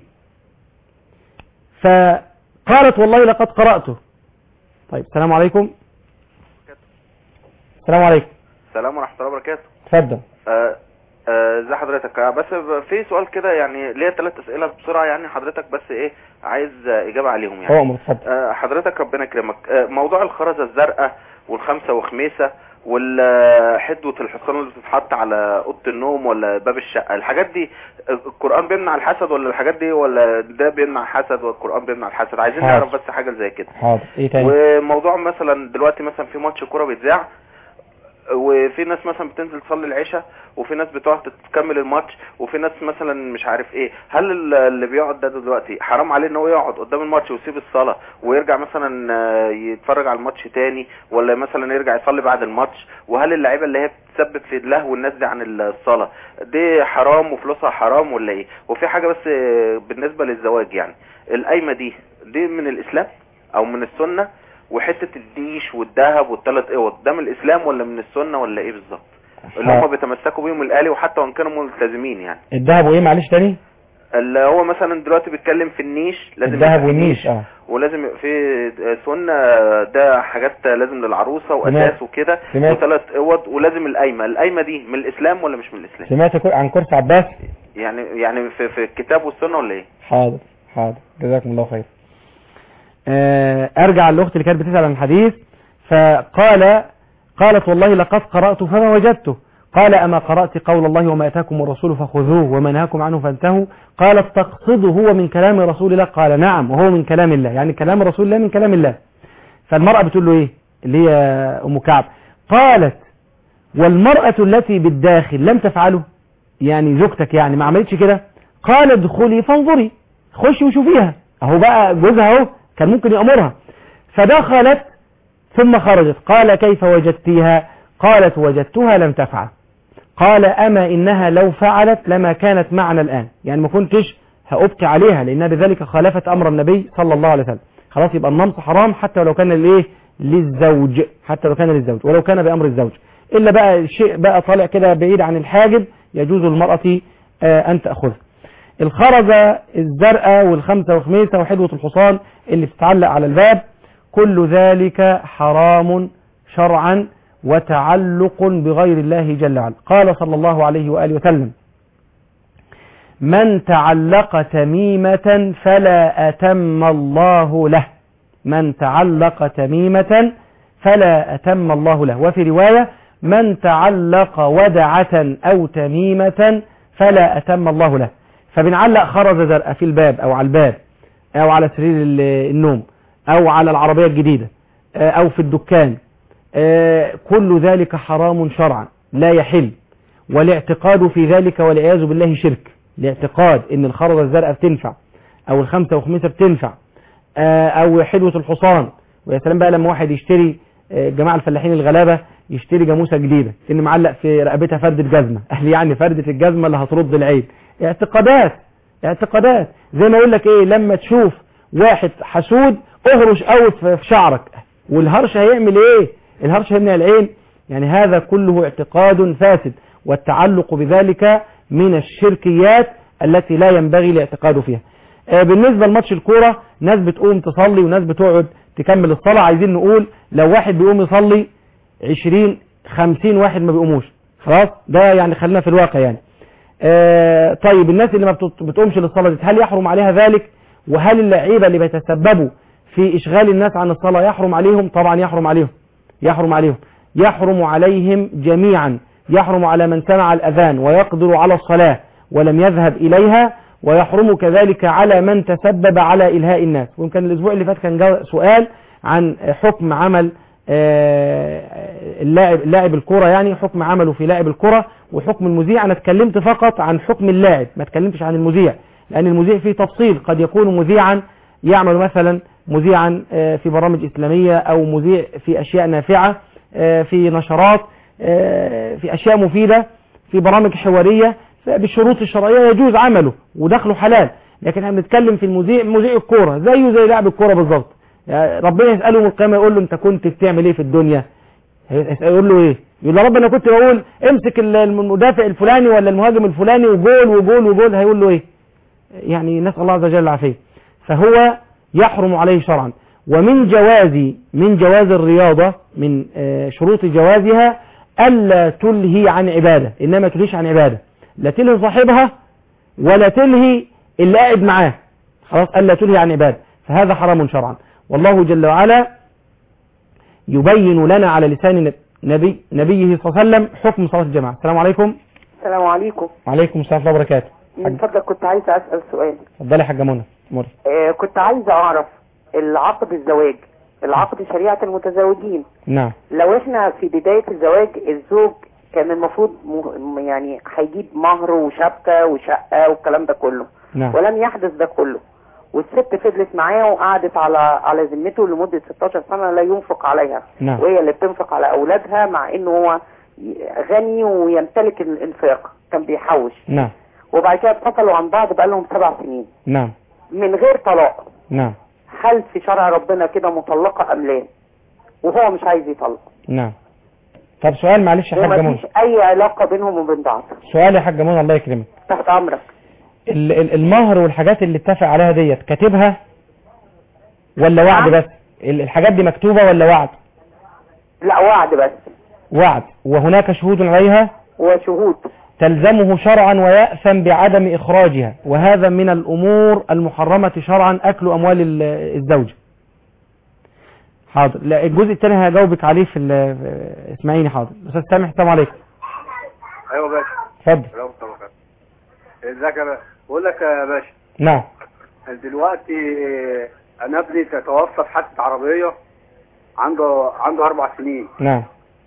S2: فقالت والله لقد قرأته طيب السلام عليكم السلام عليكم
S7: السلام ورحمة الله وبركاته
S2: تفضل
S7: آه، آه، ازي حضرتك آه، بس ب- في سؤال كده يعني ليا ثلاث اسئله بسرعه يعني حضرتك بس ايه عايز آه، اجابه عليهم يعني
S2: هو أمر تفضل
S7: آه، حضرتك ربنا يكرمك آه، موضوع الخرزه الزرقاء والخمسه وخميسه والحدوة الحصان اللي بتتحط على اوضه النوم ولا باب الشقه الحاجات دي آه، القران بيمنع الحسد ولا الحاجات دي ولا ده بيمنع الحسد والقران بيمنع الحسد عايزين
S2: حاضر.
S7: نعرف بس حاجه زي كده
S2: حاضر ايه تاني
S7: وموضوع مثلا دلوقتي مثلا في ماتش كوره بيتذاع وفي ناس مثلا بتنزل تصلي العشاء وفي ناس بتقعد تكمل الماتش وفي ناس مثلا مش عارف ايه هل ال- اللي بيقعد ده دلوقتي حرام عليه ان هو يقعد قدام الماتش ويسيب الصلاه ويرجع مثلا آه، يتفرج على الماتش تاني ولا مثلا يرجع يصلي بعد الماتش وهل اللعيبه اللي هي بتسبب في اللهو الناس دي عن الصلاه دي حرام وفلوسها حرام ولا ايه وفي حاجه بس آه، بالنسبه للزواج يعني القايمه دي دي من الاسلام او من السنه وحته الديش والذهب والثلاث اوض ده من الاسلام ولا من السنه ولا ايه بالظبط اللي هم بيتمسكوا بيهم الالي وحتى وان كانوا ملتزمين يعني
S2: الذهب وايه معلش تاني
S7: اللي هو مثلا دلوقتي بيتكلم في النيش لازم
S2: الذهب
S7: يبقى في
S2: والنيش اه
S7: ولازم يبقى في سنه ده حاجات لازم للعروسه واساس
S2: سمعت.
S7: وكده
S2: سمعت.
S7: وثلاث اوض ولازم القايمه القايمه دي من الاسلام ولا مش من الاسلام
S2: سمعت كو- عن كرسي عباس
S7: يعني يعني في, في الكتاب والسنه ولا ايه
S2: حاضر حاضر جزاكم الله خير آه، ارجع للاخت اللي كانت بتسال عن الحديث فقال قالت والله لقد قرات فما وجدته قال اما قرات قول الله وما اتاكم الرسول فخذوه وما نهاكم عنه فانتهوا قالت تقصده هو من كلام رسول الله قال نعم وهو من كلام الله يعني كلام رسول الله من كلام الله فالمراه بتقول له ايه اللي هي ام كعب قالت والمراه التي بالداخل لم تفعله يعني زوجتك يعني ما عملتش كده قال ادخلي فانظري خشي وشوفيها اهو بقى جوزها اهو كان ممكن يأمرها فدخلت ثم خرجت قال كيف وجدتيها قالت وجدتها لم تفعل قال أما إنها لو فعلت لما كانت معنا الآن يعني ما كنتش هأبقي عليها لأنها بذلك خالفت أمر النبي صلى الله عليه وسلم خلاص يبقى النمص حرام حتى ولو كان لإيه للزوج حتى لو كان للزوج ولو كان بأمر الزوج إلا بقى شيء بقى طالع كده بعيد عن الحاجب يجوز للمرأة آه، أن تأخذه الخرزة الزرقاء والخمسة والخميسة وحدوة الحصان اللي بتتعلق على الباب كل ذلك حرام شرعا وتعلق بغير الله جل وعلا قال صلى الله عليه وآله وسلم من تعلق تميمة فلا أتم الله له من تعلق تميمة فلا أتم الله له وفي رواية من تعلق ودعة أو تميمة فلا أتم الله له فبنعلق خرزة زرقاء في الباب أو على الباب أو على سرير ال- النوم أو على العربية الجديدة آه، أو في الدكان آه، كل ذلك حرام شرعا لا يحل والاعتقاد في ذلك والعياذ بالله شرك الاعتقاد ان الخرزة الزرقاء بتنفع او الخمسة وخميسة بتنفع آه، او حلوة الحصان ويا سلام بقى لما واحد يشتري آه، جماعة الفلاحين الغلابة يشتري جاموسة جديدة ان معلق في رقبتها فردة جزمة قال يعني فردة الجزمة اللي هترد العيد اعتقادات اعتقادات زي ما اقول لك ايه لما تشوف واحد حسود اهرش قوي في في شعرك والهرش هيعمل ايه الهرش هيمنع العين يعني هذا كله اعتقاد فاسد والتعلق بذلك من الشركيات التي لا ينبغي الاعتقاد فيها آه، بالنسبة لماتش الكورة ناس بتقوم تصلي وناس بتقعد تكمل الصلاة عايزين نقول لو واحد بيقوم يصلي عشرين خمسين واحد ما بيقوموش خلاص ده يعني خلينا في الواقع يعني آه، طيب الناس اللي ما بتط- بتقومش للصلاة دي هل يحرم عليها ذلك وهل اللعيبة اللي بيتسببوا في إشغال الناس عن الصلاة يحرم عليهم طبعا يحرم عليهم يحرم عليهم يحرم عليهم جميعا يحرم على من سمع الأذان ويقدر على الصلاة ولم يذهب إليها ويحرم كذلك على من تسبب على إلهاء الناس ويمكن الأسبوع اللي فات كان جا- سؤال عن حكم عمل آه، اللاعب لاعب الكرة يعني حكم عمله في لاعب الكرة وحكم المذيع أنا اتكلمت فقط عن حكم اللاعب ما اتكلمتش عن المذيع لأن المذيع فيه تفصيل قد يكون مذيعا يعمل مثلا مذيعا آه، في برامج إسلامية أو مذيع في أشياء نافعة آه، في نشرات آه، في أشياء مفيدة في برامج حوارية بالشروط الشرعية يجوز عمله ودخله حلال لكن احنا بنتكلم في المذيع مذيع الكورة زيه زي لاعب الكورة بالظبط يعني ربنا يسأله يوم القيامة يقول له انت كنت بتعمل ايه في الدنيا هيسأل- يقول له ايه يقول له رب انا كنت بقول امسك ال- المدافع الفلاني ولا المهاجم الفلاني وجول وجول وجول هيقول له ايه يعني نسأل الله عز وجل العافية فهو يحرم عليه شرعا ومن جواز من جواز الرياضة من آه، شروط جوازها ألا تلهي عن عبادة إنما تلهيش عن عبادة لا تلهي صاحبها ولا تلهي اللي قاعد معاه خلاص ألا تلهي عن عبادة فهذا حرام شرعا والله جل وعلا يبين لنا على لسان نبي نبيه صلى الله عليه وسلم حكم صلاة الجماعة السلام عليكم
S8: السلام عليكم
S2: وعليكم السلام ورحمة الله وبركاته
S8: من فضلك كنت عايزة أسأل سؤال
S2: اتفضلي يا حاجة منى مري
S8: آه كنت عايزة أعرف العقد الزواج العقد شريعة المتزوجين
S2: نعم
S8: لو احنا في بداية الزواج الزوج كان المفروض م- يعني هيجيب مهر وشبكة وشقة والكلام ده كله
S2: نعم
S8: ولم يحدث ده كله والست فضلت معاه وقعدت على على ذمته لمدة 16 سنة لا ينفق عليها
S2: نعم
S8: وهي اللي بتنفق على أولادها مع إنه هو غني ويمتلك الانفاق كان بيحوش
S2: نعم
S8: وبعد كده اتفصلوا عن بعض بقالهم سبع سنين
S2: نعم
S8: من غير طلاق
S2: نعم
S8: هل في شرع ربنا كده مطلقة أم لا وهو مش عايز يطلق
S2: نعم طب سؤال معلش يا حاجة منى
S8: ومفيش أي علاقة بينهم وبين بعض
S2: سؤال يا حاجة منى الله يكرمك
S8: تحت أمرك
S2: ال- ال- المهر والحاجات اللي اتفق عليها ديت كاتبها ولا وعد
S8: نعم.
S2: بس ال- الحاجات دي مكتوبة ولا وعد
S8: لا وعد بس
S2: وعد وهناك شهود عليها
S8: وشهود
S2: تلزمه شرعا ويأثم بعدم إخراجها وهذا من الأمور المحرمة شرعا أكل أموال ال- الزوج حاضر لا الجزء الثاني هجاوبك عليه في ال- اسمعيني حاضر أستاذ سامح السلام عليكم
S9: ايوه باشا
S2: اتفضل
S9: لو طبعا ازيك يا باشا بقول لك يا باشا
S2: نعم
S9: دلوقتي انا ابني توفى في حادثه عربيه عنده عنده اربع سنين
S2: نعم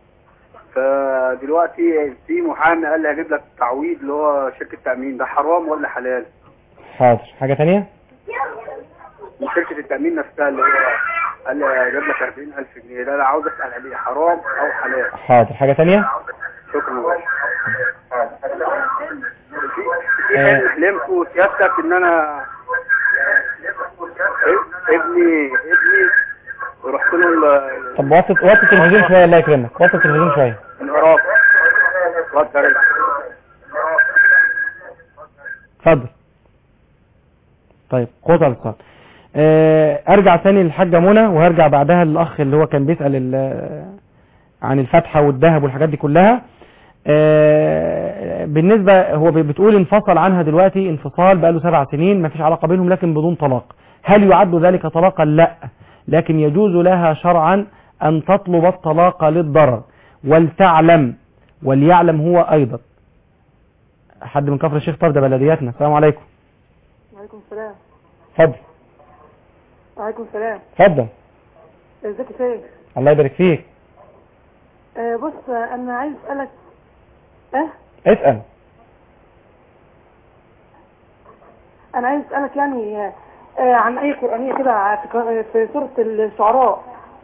S9: فدلوقتي في محامي قال لي هجيب لك تعويض اللي هو شركه تامين ده حرام ولا حلال؟
S2: حاضر حاجة تانية
S9: من شركه التامين نفسها اللي هو قال لي اجيب لك 40000 جنيه ده انا عاوز اسال عليه حرام او حلال
S2: حاضر حاجة تانية
S9: شكرا يا باشا في في
S2: آه.
S9: حلم حلمته سيادتك ان انا ابني ابني ورحت له ال-
S2: طب وطي وطي التلفزيون شوية الله يكرمك وطي التلفزيون شوية
S9: العراق اتفضل انت.
S2: اتفضل طيب قطع الاتصال آه، ارجع تاني للحاجة منى وهرجع بعدها للاخ اللي هو كان بيسأل ال- عن الفتحة والذهب والحاجات دي كلها آه، بالنسبة هو بتقول انفصل عنها دلوقتي انفصال بقاله سبع سنين ما فيش علاقة بينهم لكن بدون طلاق هل يعد ذلك طلاقا لا لكن يجوز لها شرعا ان تطلب الطلاق للضرر ولتعلم وليعلم هو ايضا حد من كفر الشيخ طب ده بلدياتنا السلام عليكم
S10: وعليكم السلام
S2: اتفضل
S10: وعليكم السلام
S2: اتفضل
S10: ازيك يا شيخ
S2: الله يبارك فيك
S10: آه بص آه، انا عايز اسالك اه
S2: اسأل
S10: انا عايز اسالك يعني آه آه، عن اي قرانيه كده في ق- في سوره الشعراء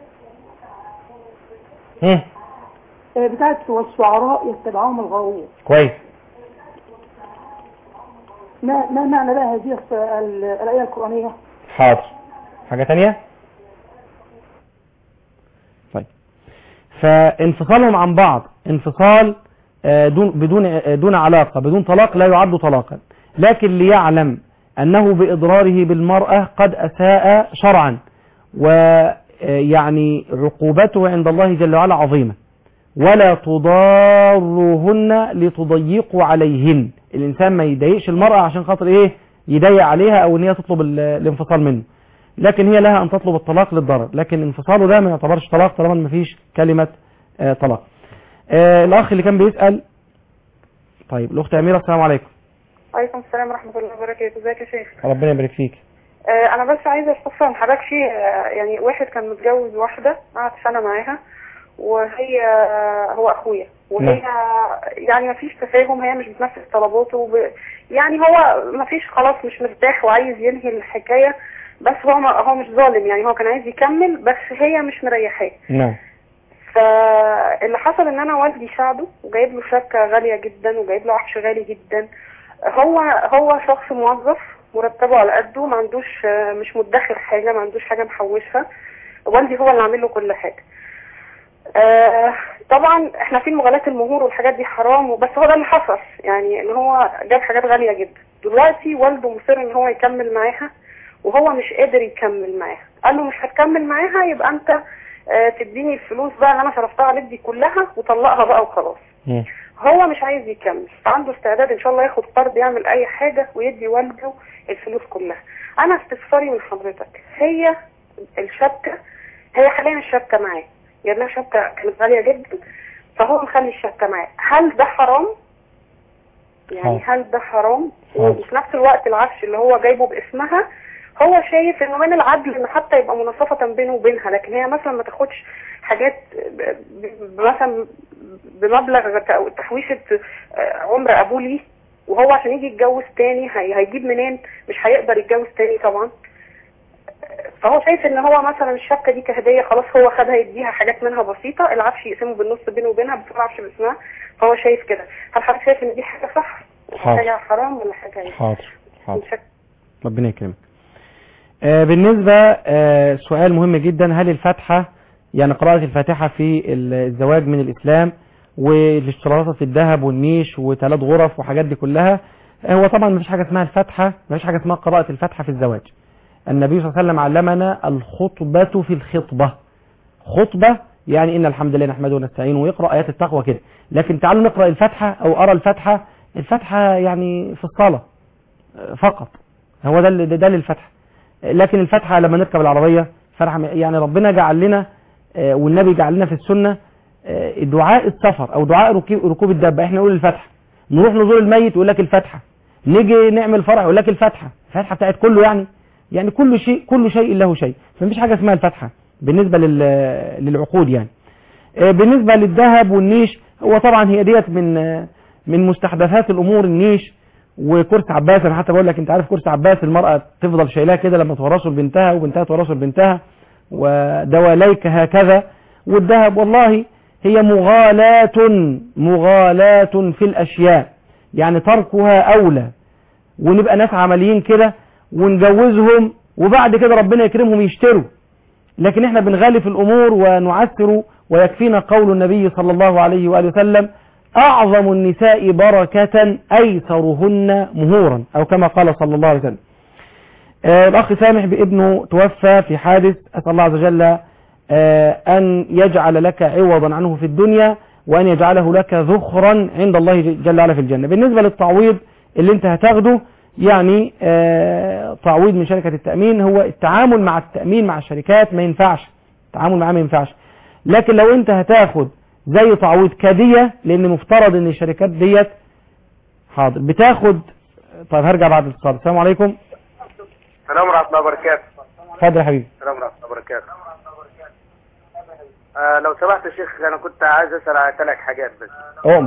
S2: هم.
S10: آه بتاعت والشعراء يتبعهم الغاوون
S2: كويس
S10: ما ما معنى بقى هذه الس- ال- الايه القرانيه
S2: حاضر حاجة تانية طيب فانفصالهم عن بعض انفصال آه، دون بدون آه، دون علاقة بدون طلاق لا يعد طلاقا لكن ليعلم أنه بإضراره بالمرأة قد أساء شرعا ويعني عقوبته عند الله جل وعلا عظيمة ولا تضاروهن لتضيقوا عليهن الإنسان ما يضايقش المرأة عشان خاطر إيه يضيق عليها أو إن هي تطلب ال- الانفصال منه لكن هي لها أن تطلب الطلاق للضرر لكن انفصاله ده ما يعتبرش طلاق طالما ما فيش كلمة آه، طلاق آه، الأخ اللي كان بيسأل طيب الأخت أميرة السلام عليكم
S6: وعليكم السلام ورحمة الله وبركاته ازيك يا شيخ
S2: ربنا يبارك فيك
S6: آه انا بس عايزة استفسر من حضرتك شيء آه يعني واحد كان متجوز واحدة قعد سنة معاها وهي آه هو اخويا وهي يعني ما فيش تفاهم هي مش بتنفذ طلباته وب... يعني هو ما فيش خلاص مش مرتاح وعايز ينهي الحكاية بس هو ما هو مش ظالم يعني هو كان عايز يكمل بس هي مش مريحاه
S2: نعم
S6: فاللي حصل ان انا والدي ساعده وجايب له شبكه غاليه جدا وجايب له عفش غالي جدا هو هو شخص موظف مرتبه على قده ما عندوش آه، مش مدخر حاجه ما عندوش حاجه محوشها والدي هو اللي عامل له كل حاجه آه طبعا احنا في مغالاة المهور والحاجات دي حرام وبس هو ده اللي حصل يعني ان هو جاب حاجات غالية جدا دلوقتي والده مصر ان هو يكمل معاها وهو مش قادر يكمل معاها قال له مش هتكمل معاها يبقى انت آه تديني الفلوس بقى اللي انا صرفتها عليك دي كلها وطلقها بقى وخلاص
S2: مم.
S6: هو مش عايز يكمل فعنده استعداد ان شاء الله ياخد قرض يعمل اي حاجة ويدي والده الفلوس كلها انا استفساري من حضرتك هي الشبكة هي حاليا الشبكة معاه جاب لها شبكة كانت غالية جدا فهو مخلي الشبكة معاه هل ده حرام؟ يعني
S2: حاضر.
S6: هل ده حرام؟
S2: حاضر.
S6: وفي نفس الوقت العفش اللي هو جايبه باسمها هو شايف انه من العدل ان حتى يبقى مناصفة بينه وبينها لكن هي مثلا ما تاخدش حاجات ب- ب- مثلا بمبلغ ت- تحويشة آه، عمر ابوه ليه وهو عشان يجي يتجوز تاني هي- هيجيب منين مش هيقدر يتجوز تاني طبعا فهو شايف ان هو مثلا الشبكه دي كهديه خلاص هو خدها يديها حاجات منها بسيطه العفش يقسمه بالنص بينه وبينها بس العفش باسمها فهو شايف كده هل حضرتك شايف ان دي حاجه صح
S2: حاضر.
S6: حاجه حرام ولا حاجه ايه
S2: حاضر حاضر
S6: متشكرة.
S2: ربنا يكرمك آه، بالنسبة آه، سؤال مهم جدا هل الفاتحة يعني قراءة الفاتحة في الزواج من الإسلام والاشتراطات في الذهب والنيش وثلاث غرف وحاجات دي كلها آه، هو طبعا مفيش حاجة اسمها الفاتحة مفيش حاجة اسمها قراءة الفاتحة في الزواج النبي صلى الله عليه وسلم علمنا الخطبة في الخطبة خطبة يعني إن الحمد لله نحمده ونستعينه ويقرأ آيات التقوى كده لكن تعالوا نقرأ الفاتحة أو أرى الفاتحة الفاتحة يعني في الصلاة آه، فقط هو ده اللي- ده للفتحة لكن الفتحة لما نركب العربية فرحة يعني ربنا جعل لنا آه، والنبي جعل لنا في السنة آه، دعاء السفر او دعاء ركوب ركوب الدابة احنا نقول الفتحة نروح نزور الميت يقول لك الفتحة نيجي نعمل فرح يقول لك الفتحة الفتحة بتاعت كله يعني يعني كل شيء كل شيء له شيء فمفيش حاجة اسمها الفتحة بالنسبة لل- للعقود يعني آه، بالنسبة للذهب والنيش هو طبعا هي ديت من آه، من مستحدثات الامور النيش وكرسي عباس انا حتى بقول لك انت عارف كرسي عباس المرأة تفضل شايلاه كده لما تورثه لبنتها وبنتها تورثه لبنتها ودواليك هكذا والذهب والله هي مغالاة مغالاة في الأشياء يعني تركها أولى ونبقى ناس عمليين كده ونجوزهم وبعد كده ربنا يكرمهم يشتروا لكن احنا بنغالي في الأمور ونعسر ويكفينا قول النبي صلى الله عليه وآله وسلم أعظم النساء بركة أيسرهن مهورا أو كما قال صلى الله عليه وسلم آه الأخ سامح بابنه توفى في حادث أسأل الله عز وجل آه أن يجعل لك عوضا عنه في الدنيا وأن يجعله لك ذخرا عند الله جل وعلا في الجنة بالنسبة للتعويض اللي انت هتاخده يعني آه تعويض من شركة التأمين هو التعامل مع التأمين مع الشركات ما ينفعش التعامل معاه ما ينفعش لكن لو انت هتاخد زي تعويض كدية لان مفترض ان الشركات ديت حاضر بتاخد طيب هرجع بعد الاتصال السلام عليكم
S11: السلام ورحمة الله وبركاته
S2: اتفضل يا حبيبي
S11: السلام ورحمة الله وبركاته آه لو سمحت يا شيخ انا كنت عايز اسال على ثلاث حاجات بس
S2: عمر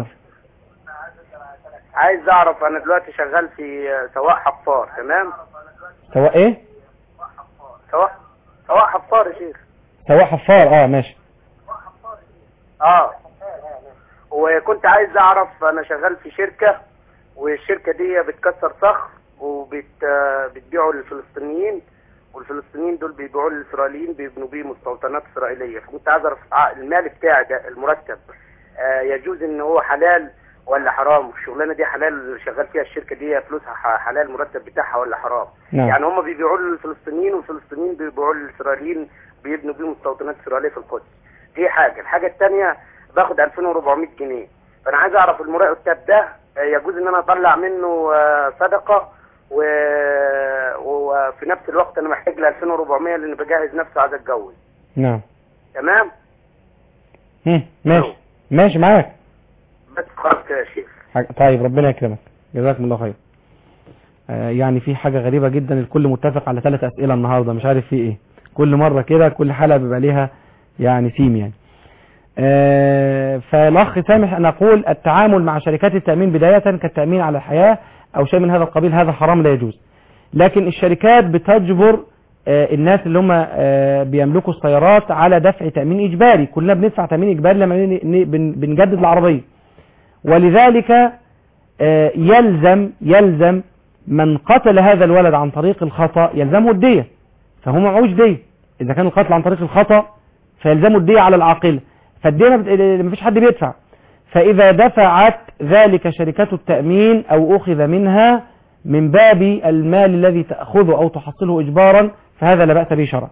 S11: عايز اعرف انا دلوقتي شغال في آه، سواق حفار تمام
S2: سواء ايه
S11: سواق سواق حفار يا شيخ
S2: سواء حفار اه ماشي
S11: اه وكنت عايز اعرف انا شغال في شركة والشركة دي بتكسر صخر وبتبيعه للفلسطينيين والفلسطينيين دول بيبيعوه للاسرائيليين بيبنوا بيه مستوطنات اسرائيليه فكنت عايز اعرف آه، المال بتاعي ده المرتب آه، يجوز ان هو حلال ولا حرام الشغلانه دي حلال اللي شغال فيها الشركه دي فلوسها ح- حلال المرتب بتاعها ولا حرام
S2: نعم.
S11: يعني هم بيبيعوا للفلسطينيين والفلسطينيين بيبيعوا للاسرائيليين بيبنوا بيه مستوطنات اسرائيليه في القدس دي حاجه الحاجه الثانيه باخد 2400 جنيه فانا عايز اعرف المرتب ده آه، يجوز ان انا اطلع منه آه، صدقه و... وفي نفس الوقت انا محتاج ل 2400 لان بجهز نفسي عايز اتجوز
S2: نعم
S11: تمام
S2: هم. ماشي ماشي معاك
S11: بس خلاص كده يا شيخ
S2: حاجة. طيب ربنا يكرمك جزاكم الله خير آه يعني في حاجة غريبة جدا الكل متفق على ثلاث أسئلة النهاردة مش عارف في ايه كل مرة كده كل حلقة بيبقى ليها يعني سيم يعني آه فالأخ سامح أن أقول التعامل مع شركات التأمين بداية كالتأمين على الحياة أو شيء من هذا القبيل هذا حرام لا يجوز لكن الشركات بتجبر آه الناس اللي هم آه بيملكوا السيارات على دفع تأمين إجباري كلنا بندفع تأمين إجباري لما ن- ن- بن- بنجدد العربية ولذلك آه، يلزم يلزم من قتل هذا الولد عن طريق الخطأ يلزمه الدية فهو معهوش دية إذا كان القتل عن طريق الخطأ فيلزمه الدية على العاقل فالدية ما بت- ما فيش حد بيدفع فإذا دفعت ذلك شركة التأمين أو أخذ منها من باب المال الذي تأخذه أو تحصله إجبارا فهذا لا بأس به شرعا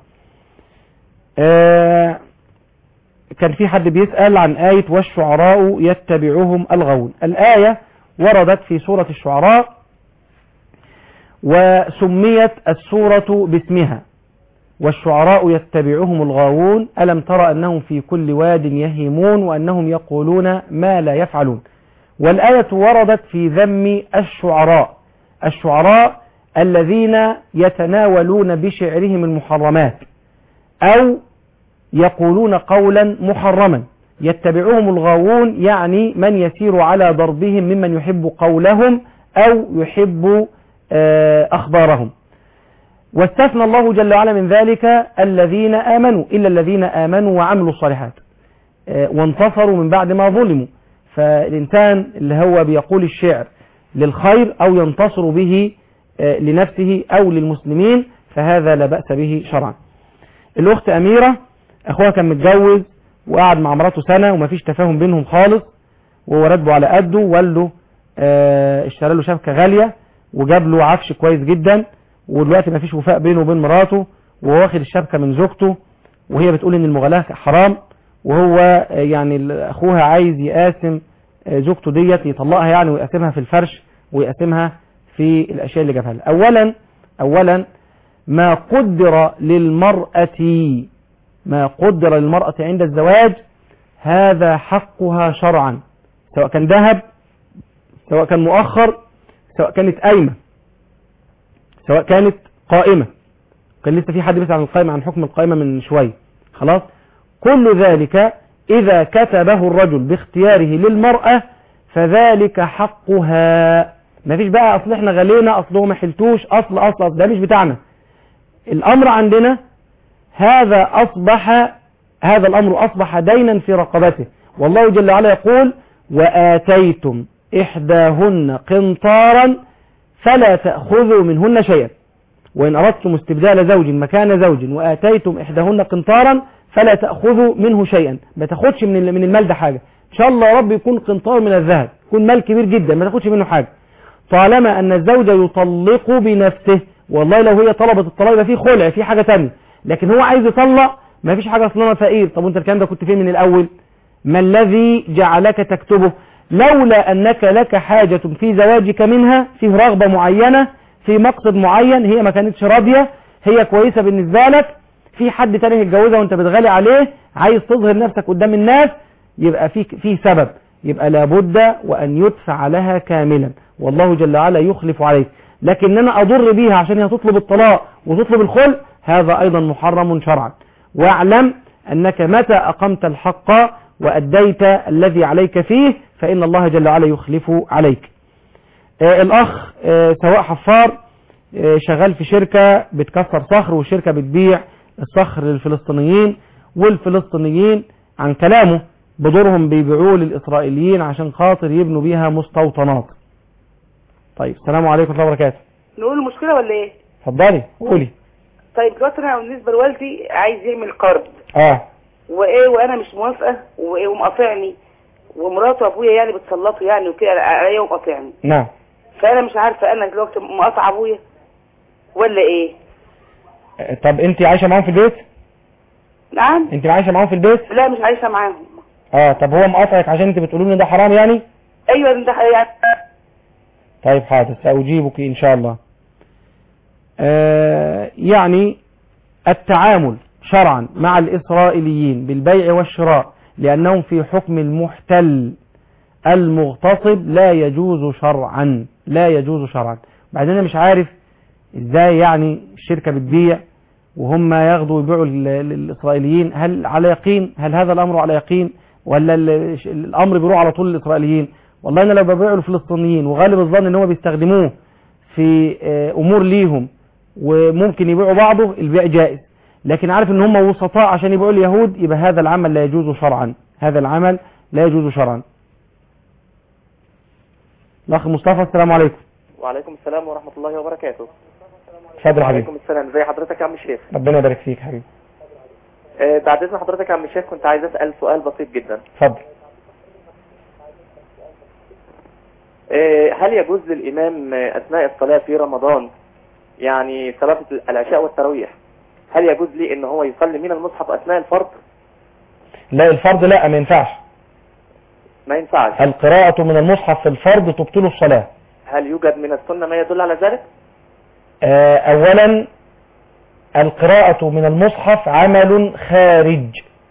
S2: آه، كان في حد بيسأل عن آية والشعراء يتبعهم الغول الآية وردت في سورة الشعراء وسميت السورة باسمها والشعراء يتبعهم الغاوون ألم تر أنهم في كل واد يهيمون وأنهم يقولون ما لا يفعلون والآية وردت في ذم الشعراء الشعراء الذين يتناولون بشعرهم المحرمات أو يقولون قولا محرما يتبعهم الغاوون يعني من يسير على ضربهم ممن يحب قولهم أو يحب آه، أخبارهم واستثنى الله جل وعلا من ذلك الذين آمنوا إلا الذين آمنوا وعملوا الصالحات آه، وانتصروا من بعد ما ظلموا فالإنسان اللي هو بيقول الشعر للخير أو ينتصر به آه، لنفسه أو للمسلمين فهذا لا بأس به شرعا الأخت أميرة أخوها كان متجوز وقعد مع مراته سنة ومفيش تفاهم بينهم خالص وهو راتبه على قده والده آه، اشترى له شبكة غالية وجاب له عفش كويس جدا ودلوقتي مفيش وفاء بينه وبين مراته وهو واخد الشبكة من زوجته وهي بتقول ان المغالاة حرام وهو آه، يعني ال- اخوها عايز يقاسم آه، زوجته ديت يطلقها يعني ويقاسمها في الفرش ويقاسمها في الاشياء اللي جابها لها اولا اولا ما قدر للمرأة ما قدر للمرأة عند الزواج هذا حقها شرعا سواء كان ذهب سواء كان مؤخر سواء كانت قايمة سواء كانت قائمة كان لسه في حد بيسأل عن القائمة عن حكم القائمة من شوية خلاص كل ذلك إذا كتبه الرجل باختياره للمرأة فذلك حقها ما فيش بقى أصل احنا غلينا أصله ما حلتوش أصل أصل, أصل ده مش بتاعنا الأمر عندنا هذا أصبح هذا الأمر أصبح دينا في رقبته والله جل وعلا يقول وآتيتم إحداهن قنطارا فلا تأخذوا منهن شيئا وإن أردتم استبدال زوج مكان زوج وآتيتم إحداهن قنطارا فلا تأخذوا منه شيئا ما تاخدش من من المال ده حاجة إن شاء الله يا رب يكون قنطار من الذهب يكون مال كبير جدا ما تاخدش منه حاجة طالما أن الزوج يطلق بنفسه والله لو هي طلبت الطلاق يبقى في خلع في حاجة تانية لكن هو عايز يطلق ما فيش حاجة اصلا فقير طب وانت الكلام ده كنت فين من الأول ما الذي جعلك تكتبه لولا أنك لك حاجة في زواجك منها فيه رغبة معينة في مقصد معين هي ما كانتش راضية هي كويسة بالنسبة لك في حد تاني يتجوزها وانت بتغالي عليه عايز تظهر نفسك قدام الناس يبقى في في سبب يبقى لابد وأن يدفع لها كاملا والله جل وعلا يخلف عليك لكن انا اضر بيها عشان هي تطلب الطلاق وتطلب الخلع هذا ايضا محرم شرعا واعلم انك متى اقمت الحق واديت الذي عليك فيه فان الله جل وعلا يخلف عليك آه الاخ آه سواء حفار آه شغال في شركة بتكسر صخر والشركة بتبيع الصخر للفلسطينيين والفلسطينيين عن كلامه بدورهم بيبيعوه للإسرائيليين عشان خاطر يبنوا بيها مستوطنات طيب السلام عليكم ورحمة الله وبركاته
S12: نقول المشكلة ولا ايه
S2: اتفضلي قولي
S12: طيب دلوقتي انا بالنسبة لوالدي عايز يعمل قرض
S2: اه
S12: وايه وانا مش موافقة وايه ومقاطعني ومراته وابويا يعني بتسلطوا يعني وكده عليا ومقاطعني
S2: نعم
S12: فانا مش عارفة انا دلوقتي مقاطعة ابويا ولا ايه
S2: آه، طب انت عايشة معاهم في البيت
S12: نعم
S2: انت عايشة معاهم في البيت
S12: لا مش عايشة معاهم
S2: اه طب هو مقاطعك عشان انت بتقولوا ان ده حرام يعني
S12: ايوه ده يعني
S2: طيب حاضر سأجيبك إن شاء الله آه يعني التعامل شرعا مع الإسرائيليين بالبيع والشراء لأنهم في حكم المحتل المغتصب لا يجوز شرعا لا يجوز شرعا بعدين أنا مش عارف إزاي يعني الشركة بتبيع وهم ياخدوا ويبيعوا لل- للإسرائيليين هل على يقين هل هذا الأمر على يقين ولا ال- الأمر بيروح على طول للإسرائيليين والله انا لو ببيعه للفلسطينيين وغالب الظن ان هو بيستخدموه في آه، امور ليهم وممكن يبيعوا بعضه البيع جائز لكن عارف ان هم وسطاء عشان يبيعوا اليهود يبقى هذا العمل لا يجوز شرعا هذا العمل لا يجوز شرعا الاخ مصطفى السلام عليكم
S13: وعليكم السلام ورحمة الله وبركاته
S2: اتفضل يا حبيبي
S13: وعليكم السلام ازي حضرتك يا عم الشيخ
S2: ربنا يبارك فيك حبيبي
S13: آه بعد اذن حضرتك يا عم الشيخ كنت عايز اسأل سؤال بسيط جدا
S2: اتفضل
S13: آه هل يجوز للإمام آه، أثناء الصلاة في رمضان يعني صلاة العشاء والتراويح هل يجوز لي ان هو يصلي من المصحف أثناء الفرض
S2: لا الفرض لا ما ينفعش
S13: ما ينفعش
S2: القراءة من المصحف في الفرض تبطل الصلاة
S13: هل يوجد من السنة ما يدل على ذلك
S2: آه، اولا القراءة من المصحف عمل خارج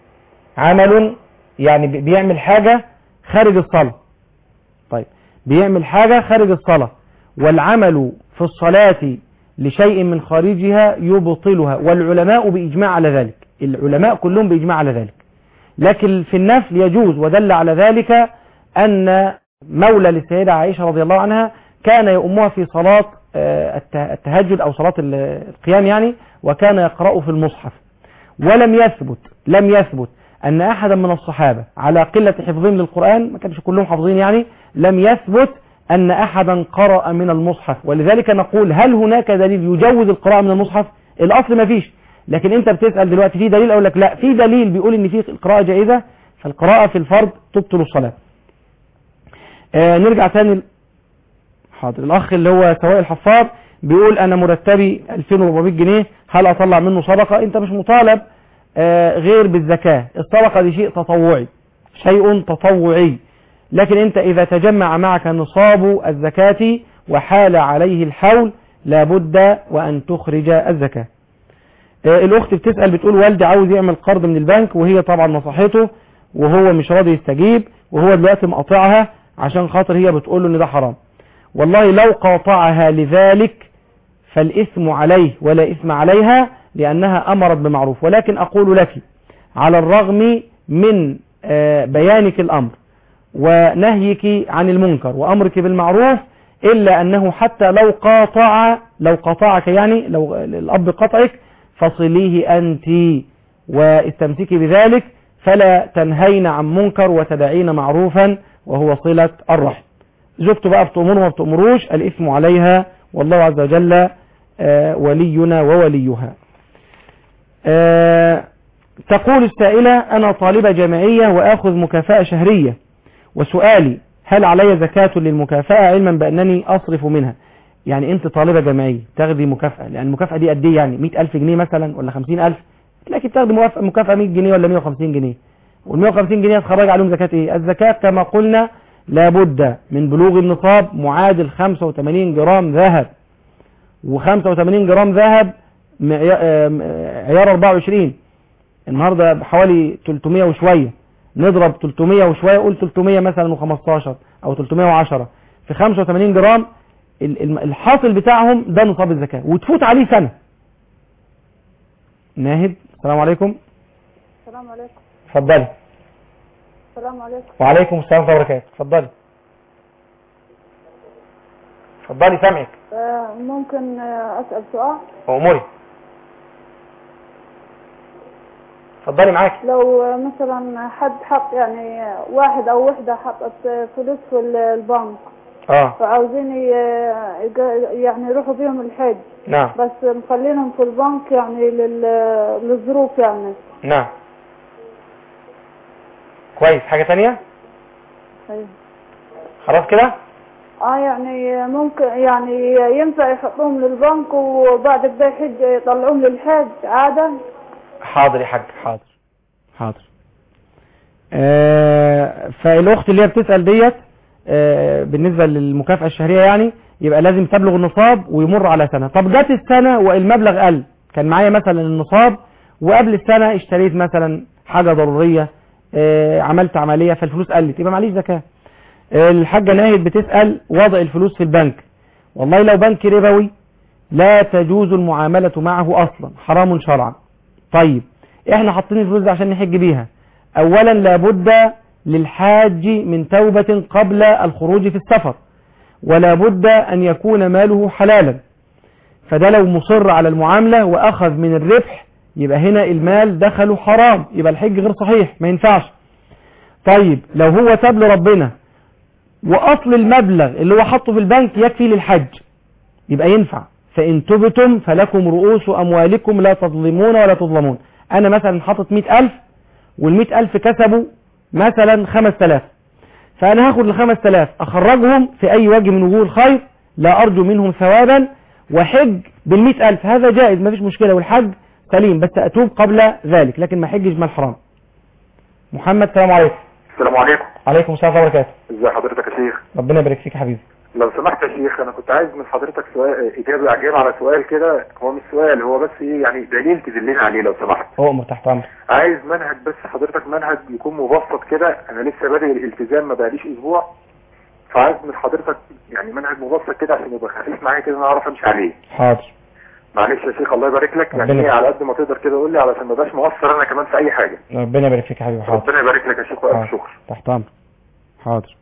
S2: عمل يعني بي- بيعمل حاجة خارج الصلاة طيب بيعمل حاجة خارج الصلاة والعمل في الصلاة لشيء من خارجها يبطلها والعلماء بإجماع على ذلك العلماء كلهم بإجماع على ذلك لكن في النفل يجوز ودل على ذلك أن مولى للسيدة عائشة رضي الله عنها كان يؤمها في صلاة آه، الته- التهجد أو صلاة ال- القيام يعني وكان يقرأ في المصحف ولم يثبت لم يثبت أن أحدا من الصحابة على قلة حفظهم للقرآن ما كانش كلهم حافظين يعني لم يثبت أن أحدا قرأ من المصحف ولذلك نقول هل هناك دليل يجوز القراءة من المصحف الأصل ما فيش لكن أنت بتسأل دلوقتي في دليل أقول لك لا في دليل بيقول إن في القراءة جائزة فالقراءة في الفرض تبطل الصلاة آه نرجع تاني حاضر الأخ اللي هو سواء الحفاظ بيقول أنا مرتبي 2400 جنيه هل أطلع منه صدقة أنت مش مطالب آه غير بالزكاة الصدقة دي شيء تطوعي شيء تطوعي لكن أنت إذا تجمع معك نصاب الزكاة وحال عليه الحول لابد وأن تخرج الزكاة آه الأخت بتسأل بتقول والدي عاوز يعمل قرض من البنك وهي طبعا نصحته وهو مش راضي يستجيب وهو دلوقتي مقاطعها عشان خاطر هي بتقول له ان ده حرام والله لو قاطعها لذلك فالإثم عليه ولا إثم عليها لأنها أمرت بمعروف ولكن أقول لك على الرغم من آه، بيانك الأمر ونهيك عن المنكر وأمرك بالمعروف إلا أنه حتى لو قاطع لو قاطعك يعني لو الأب قطعك فصليه أنت واستمسكي بذلك فلا تنهين عن منكر وتدعين معروفا وهو صلة الرحم زوجته بقى بتأمره وما بتأمروش الإثم عليها والله عز وجل آه، ولينا ووليها آه، تقول السائلة أنا طالبة جامعية وآخذ مكافأة شهرية وسؤالي هل علي زكاة للمكافأة علما بأنني أصرف منها يعني أنت طالبة جامعية تاخدي مكافأة لأن المكافأة دي قد إيه يعني 100000 جنيه مثلا ولا 50000 تلاقي بتاخدي موافقة- مكافأة 100 جنيه ولا 150 جنيه وال 150 جنيه هتخرج عليهم زكاة إيه الزكاة كما قلنا لابد من بلوغ النصاب معادل 85 جرام ذهب و85 جرام ذهب معي- آه، عيار 24 النهارده بحوالي 300 وشويه نضرب 300 وشويه قول 300 مثلا و15 او 310 في 85 جرام ال- ال- الحاصل بتاعهم ده نصاب الزكاه وتفوت عليه سنه ناهد السلام عليكم
S10: السلام عليكم
S2: اتفضلي
S10: السلام عليكم
S2: وعليكم السلام ورحمه الله وبركاته اتفضلي اتفضلي سامعك
S10: آه، ممكن آه، أسأل سؤال
S2: اموري اتفضلي معاك
S10: لو آه، مثلا حد حط يعني آه، واحد أو وحدة حطت آه، فلوس في ال- البنك
S2: اه
S10: فعاوزين ي- يج- يعني يروحوا بيهم الحج
S2: نعم
S10: بس مخلينهم في البنك يعني لل- للظروف يعني
S2: نعم كويس حاجه تانية
S10: أيوة.
S2: خلاص كده
S10: اه يعني ممكن يعني ينفع يحطوهم للبنك وبعد كده يحج يطلعوهم للحج عادة
S2: حاضر يا حاج حاضر حاضر آه فالاخت اللي هي بتسال ديت آه بالنسبه للمكافاه الشهريه يعني يبقى لازم تبلغ النصاب ويمر على سنه طب جت السنه والمبلغ قل كان معايا مثلا النصاب وقبل السنه اشتريت مثلا حاجه ضروريه آه عملت عمليه فالفلوس قلت يبقى معليش زكاه آه الحاجه ناهد بتسال وضع الفلوس في البنك والله لو بنك ربوي لا تجوز المعامله معه اصلا حرام شرعا طيب احنا حاطين الفلوس دي عشان نحج بيها اولا لابد للحاج من توبة قبل الخروج في السفر ولا بد ان يكون ماله حلالا فده لو مصر على المعاملة واخذ من الربح يبقى هنا المال دخله حرام يبقى الحج غير صحيح ما ينفعش طيب لو هو تاب لربنا واصل المبلغ اللي هو حطه في البنك يكفي للحج يبقى ينفع فإن تبتم فلكم رؤوس أموالكم لا تظلمون ولا تظلمون أنا مثلا حاطط مئة ألف والمئة ألف كسبوا مثلا خمس تلاف فأنا هاخد الخمس تلاف أخرجهم في أي وجه من وجوه الخير لا أرجو منهم ثوابا وحج بالمئة ألف هذا جائز ما فيش مشكلة والحج سليم بس أتوب قبل ذلك لكن ما حجش مال حرام محمد السلام عليكم
S5: السلام عليكم
S2: عليكم السلام ورحمة الله وبركاته
S5: ازي حضرتك يا شيخ
S2: ربنا يبارك فيك يا حبيبي
S5: لو سمحت يا شيخ انا كنت عايز من حضرتك سؤال اجابه اجابه على سؤال كده هو مش سؤال هو بس ايه يعني دليل تدلنا عليه لو سمحت
S2: هو تحت أمر
S5: عايز منهج بس حضرتك منهج يكون مبسط كده انا لسه بادئ الالتزام ما بقاليش اسبوع فعايز من حضرتك يعني منهج مبسط كده عشان يبقى خفيف معايا كده انا اعرف امشي عليه
S2: حاضر
S5: معلش يا شيخ الله يبارك لك يعني
S2: ربنا
S5: ايه على قد ما تقدر كده قول لي علشان ما بقاش مقصر انا كمان في اي حاجه
S2: ربنا يبارك فيك يا حبيبي حاضر
S5: ربنا يبارك لك يا شيخ والف
S2: حاضر.
S5: شكر
S2: تحت أمر حاضر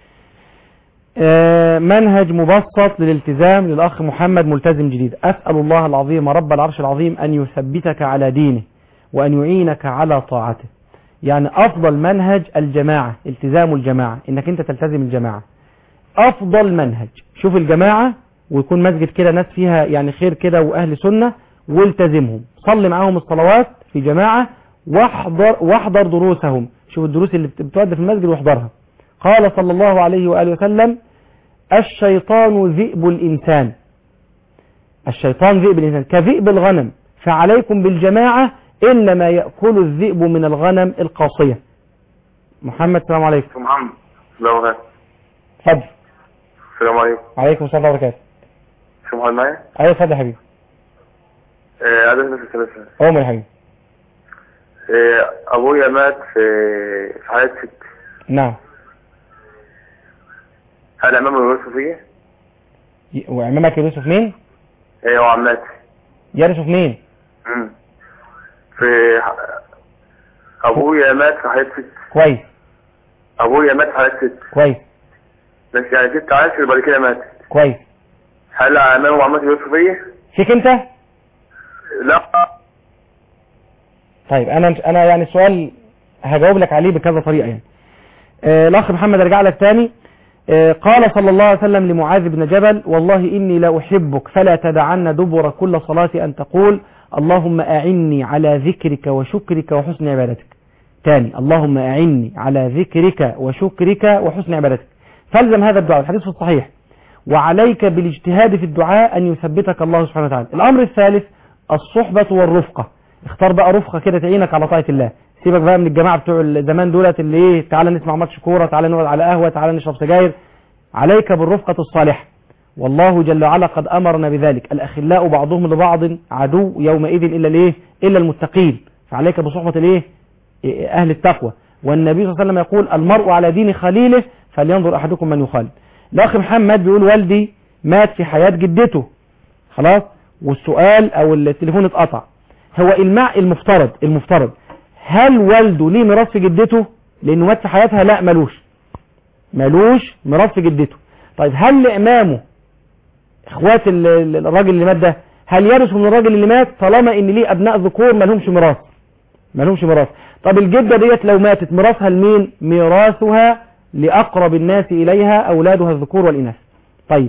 S2: آه، منهج مبسط للالتزام للأخ محمد ملتزم جديد أسأل الله العظيم رب العرش العظيم أن يثبتك على دينه وأن يعينك على طاعته يعني أفضل منهج الجماعة التزام الجماعة إنك أنت تلتزم الجماعة أفضل منهج شوف الجماعة ويكون مسجد كده ناس فيها يعني خير كده وأهل سنة والتزمهم صل معاهم الصلوات في جماعة واحضر, واحضر دروسهم شوف الدروس اللي بت- بتودى في المسجد واحضرها قال صلى الله عليه وآله وسلم الشيطان ذئب الإنسان الشيطان ذئب الإنسان كذئب الغنم فعليكم بالجماعة إنما يأكل الذئب من الغنم القاصية محمد السلام عليكم
S5: محمد لو غير
S2: اتفضل
S5: السلام عليكم
S2: عليكم السلام ورحمة الله وبركاته
S5: شو محمد معايا
S2: أيوة اتفضل يا حبيبي
S5: آه، عدد نفس الثلاثة
S2: عمر يا حبيبي
S5: آه، ابويا مات في في حياة ست
S2: نعم
S5: هل امامه يورثوا فيه؟
S2: ي- وعمامك يورثوا مين
S5: ايه وعماتي
S2: يرثوا مين
S5: مم. في ح- ابويا مات في حياة ست
S2: كويس
S5: ابويا مات في حياة ست
S2: كويس
S5: بس يعني ست عاشر بعد كده مات
S2: كويس
S5: هل امامه وعماتي يورثوا فيه؟
S2: فيك انت
S5: لا
S2: طيب انا انا يعني السؤال هجاوب لك عليه بكذا طريقه يعني آه، الاخ محمد ارجع لك تاني آه، قال صلى الله عليه وسلم لمعاذ بن جبل والله اني لا احبك فلا تدعن دبر كل صلاه ان تقول اللهم اعني على ذكرك وشكرك وحسن عبادتك تاني اللهم اعني على ذكرك وشكرك وحسن عبادتك فالزم هذا الدعاء الحديث في الصحيح وعليك بالاجتهاد في الدعاء أن يثبتك الله سبحانه وتعالى الأمر الثالث الصحبة والرفقة اختار بقى رفقة كده تعينك على طاعة الله سيبك بقى من الجماعة بتوع زمان دولت اللي ايه تعالى نسمع ماتش كورة تعالى نقعد على قهوة تعالى نشرب سجاير عليك بالرفقة الصالحة والله جل وعلا قد أمرنا بذلك الأخلاء بعضهم لبعض عدو يومئذ إلا الايه إلا المتقين فعليك بصحبة الايه إيه أهل التقوى والنبي صلى الله عليه وسلم يقول المرء على دين خليله فلينظر أحدكم من يخالف الأخ محمد بيقول والدي مات في حياة جدته خلاص والسؤال أو التليفون اتقطع هو الماء المفترض المفترض هل والده ليه ميراث في جدته لأنه مات في حياتها لا ملوش ملوش ميراث في جدته طيب هل لإمامه اخوات ال- ال- الراجل اللي مات ده هل يرث من الراجل اللي مات طالما ان ليه ابناء ذكور ما لهمش ميراث ما لهمش ميراث طب الجده ديت لو ماتت ميراثها لمين ميراثها لاقرب الناس اليها اولادها الذكور والاناث طيب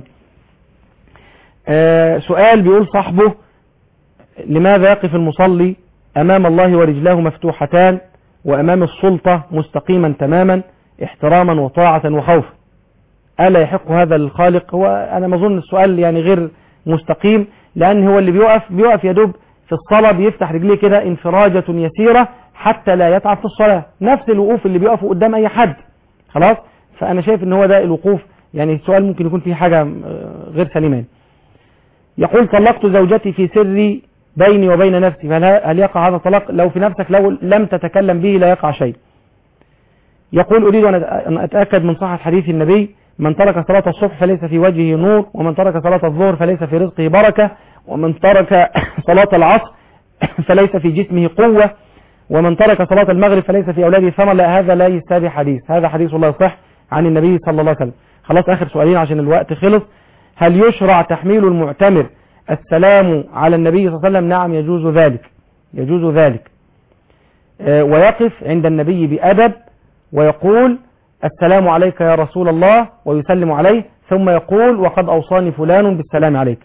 S2: آه سؤال بيقول صاحبه لماذا يقف المصلي امام الله ورجلاه مفتوحتان وامام السلطه مستقيما تماما احتراما وطاعه وخوفا ألا يحق هذا للخالق هو أنا ما أظن السؤال يعني غير مستقيم لأن هو اللي بيقف بيقف يدوب في الصلاة بيفتح رجليه كده انفراجة يسيرة حتى لا يتعب في الصلاة نفس الوقوف اللي بيقفوا قدام أي حد خلاص فأنا شايف إن هو ده الوقوف يعني السؤال ممكن يكون فيه حاجة آه، غير سليمة يعني. يقول طلقت زوجتي في سري بيني وبين نفسي فهل هل يقع هذا الطلاق لو في نفسك لو لم تتكلم به لا يقع شيء يقول أريد أن أتأكد من صحة حديث النبي من ترك صلاة الصبح فليس في وجهه نور ومن ترك صلاة الظهر فليس في رزقه بركة ومن ترك صلاة العصر فليس في جسمه قوة ومن ترك صلاة المغرب فليس في أولاده ثمر لا هذا لا يستابع حديث هذا حديث الله صح عن النبي صلى الله عليه وسلم خلاص آخر سؤالين عشان الوقت خلص هل يشرع تحميل المعتمر السلام على النبي صلى الله عليه وسلم نعم يجوز ذلك يجوز ذلك آه، ويقف عند النبي بأدب ويقول السلام عليك يا رسول الله ويسلم عليه ثم يقول وقد أوصاني فلان بالسلام عليك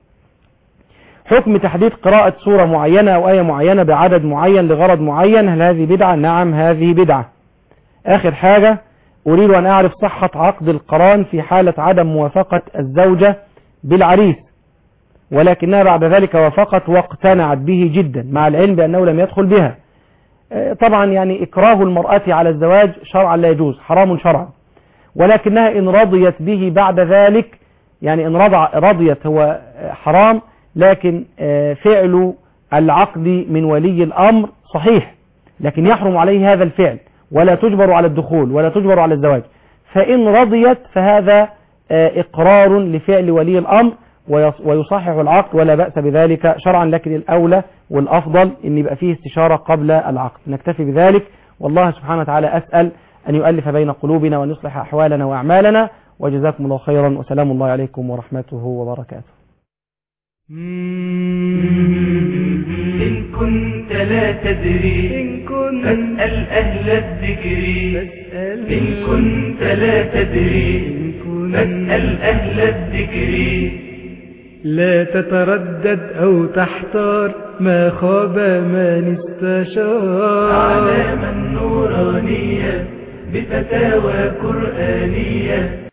S2: حكم تحديد قراءة سورة معينة أو آية معينة بعدد معين لغرض معين هل هذه بدعة نعم هذه بدعة آخر حاجة أريد أن أعرف صحة عقد القران في حالة عدم موافقة الزوجة بالعريس ولكنها بعد ذلك وافقت واقتنعت به جدا مع العلم بأنه لم يدخل بها آه، طبعا يعني إكراه المرأة على الزواج شرعا لا يجوز حرام شرعا ولكنها إن رضيت به بعد ذلك يعني إن رضع رضيت هو آه، حرام لكن آه، فعل العقد من ولي الأمر صحيح لكن يحرم عليه هذا الفعل ولا تجبر على الدخول ولا تجبر على الزواج فإن رضيت فهذا آه، إقرار لفعل ولي الأمر ويص- ويصحح العقد ولا بأس بذلك شرعا لكن الأولى والأفضل أن يبقى فيه استشارة قبل العقد نكتفي بذلك والله سبحانه وتعالى أسأل أن يؤلف بين قلوبنا وأن يصلح أحوالنا وأعمالنا وجزاكم الله خيرا وسلام الله عليكم ورحمته وبركاته
S1: إن كنت لا تدري إن كنت فاسأل أهل الذكر إن كنت لا تدري فاسأل أهل الذكر
S14: لا تتردد أو تحتار ما خاب من استشار
S1: أعلام نورانية بفتاوى قرآنية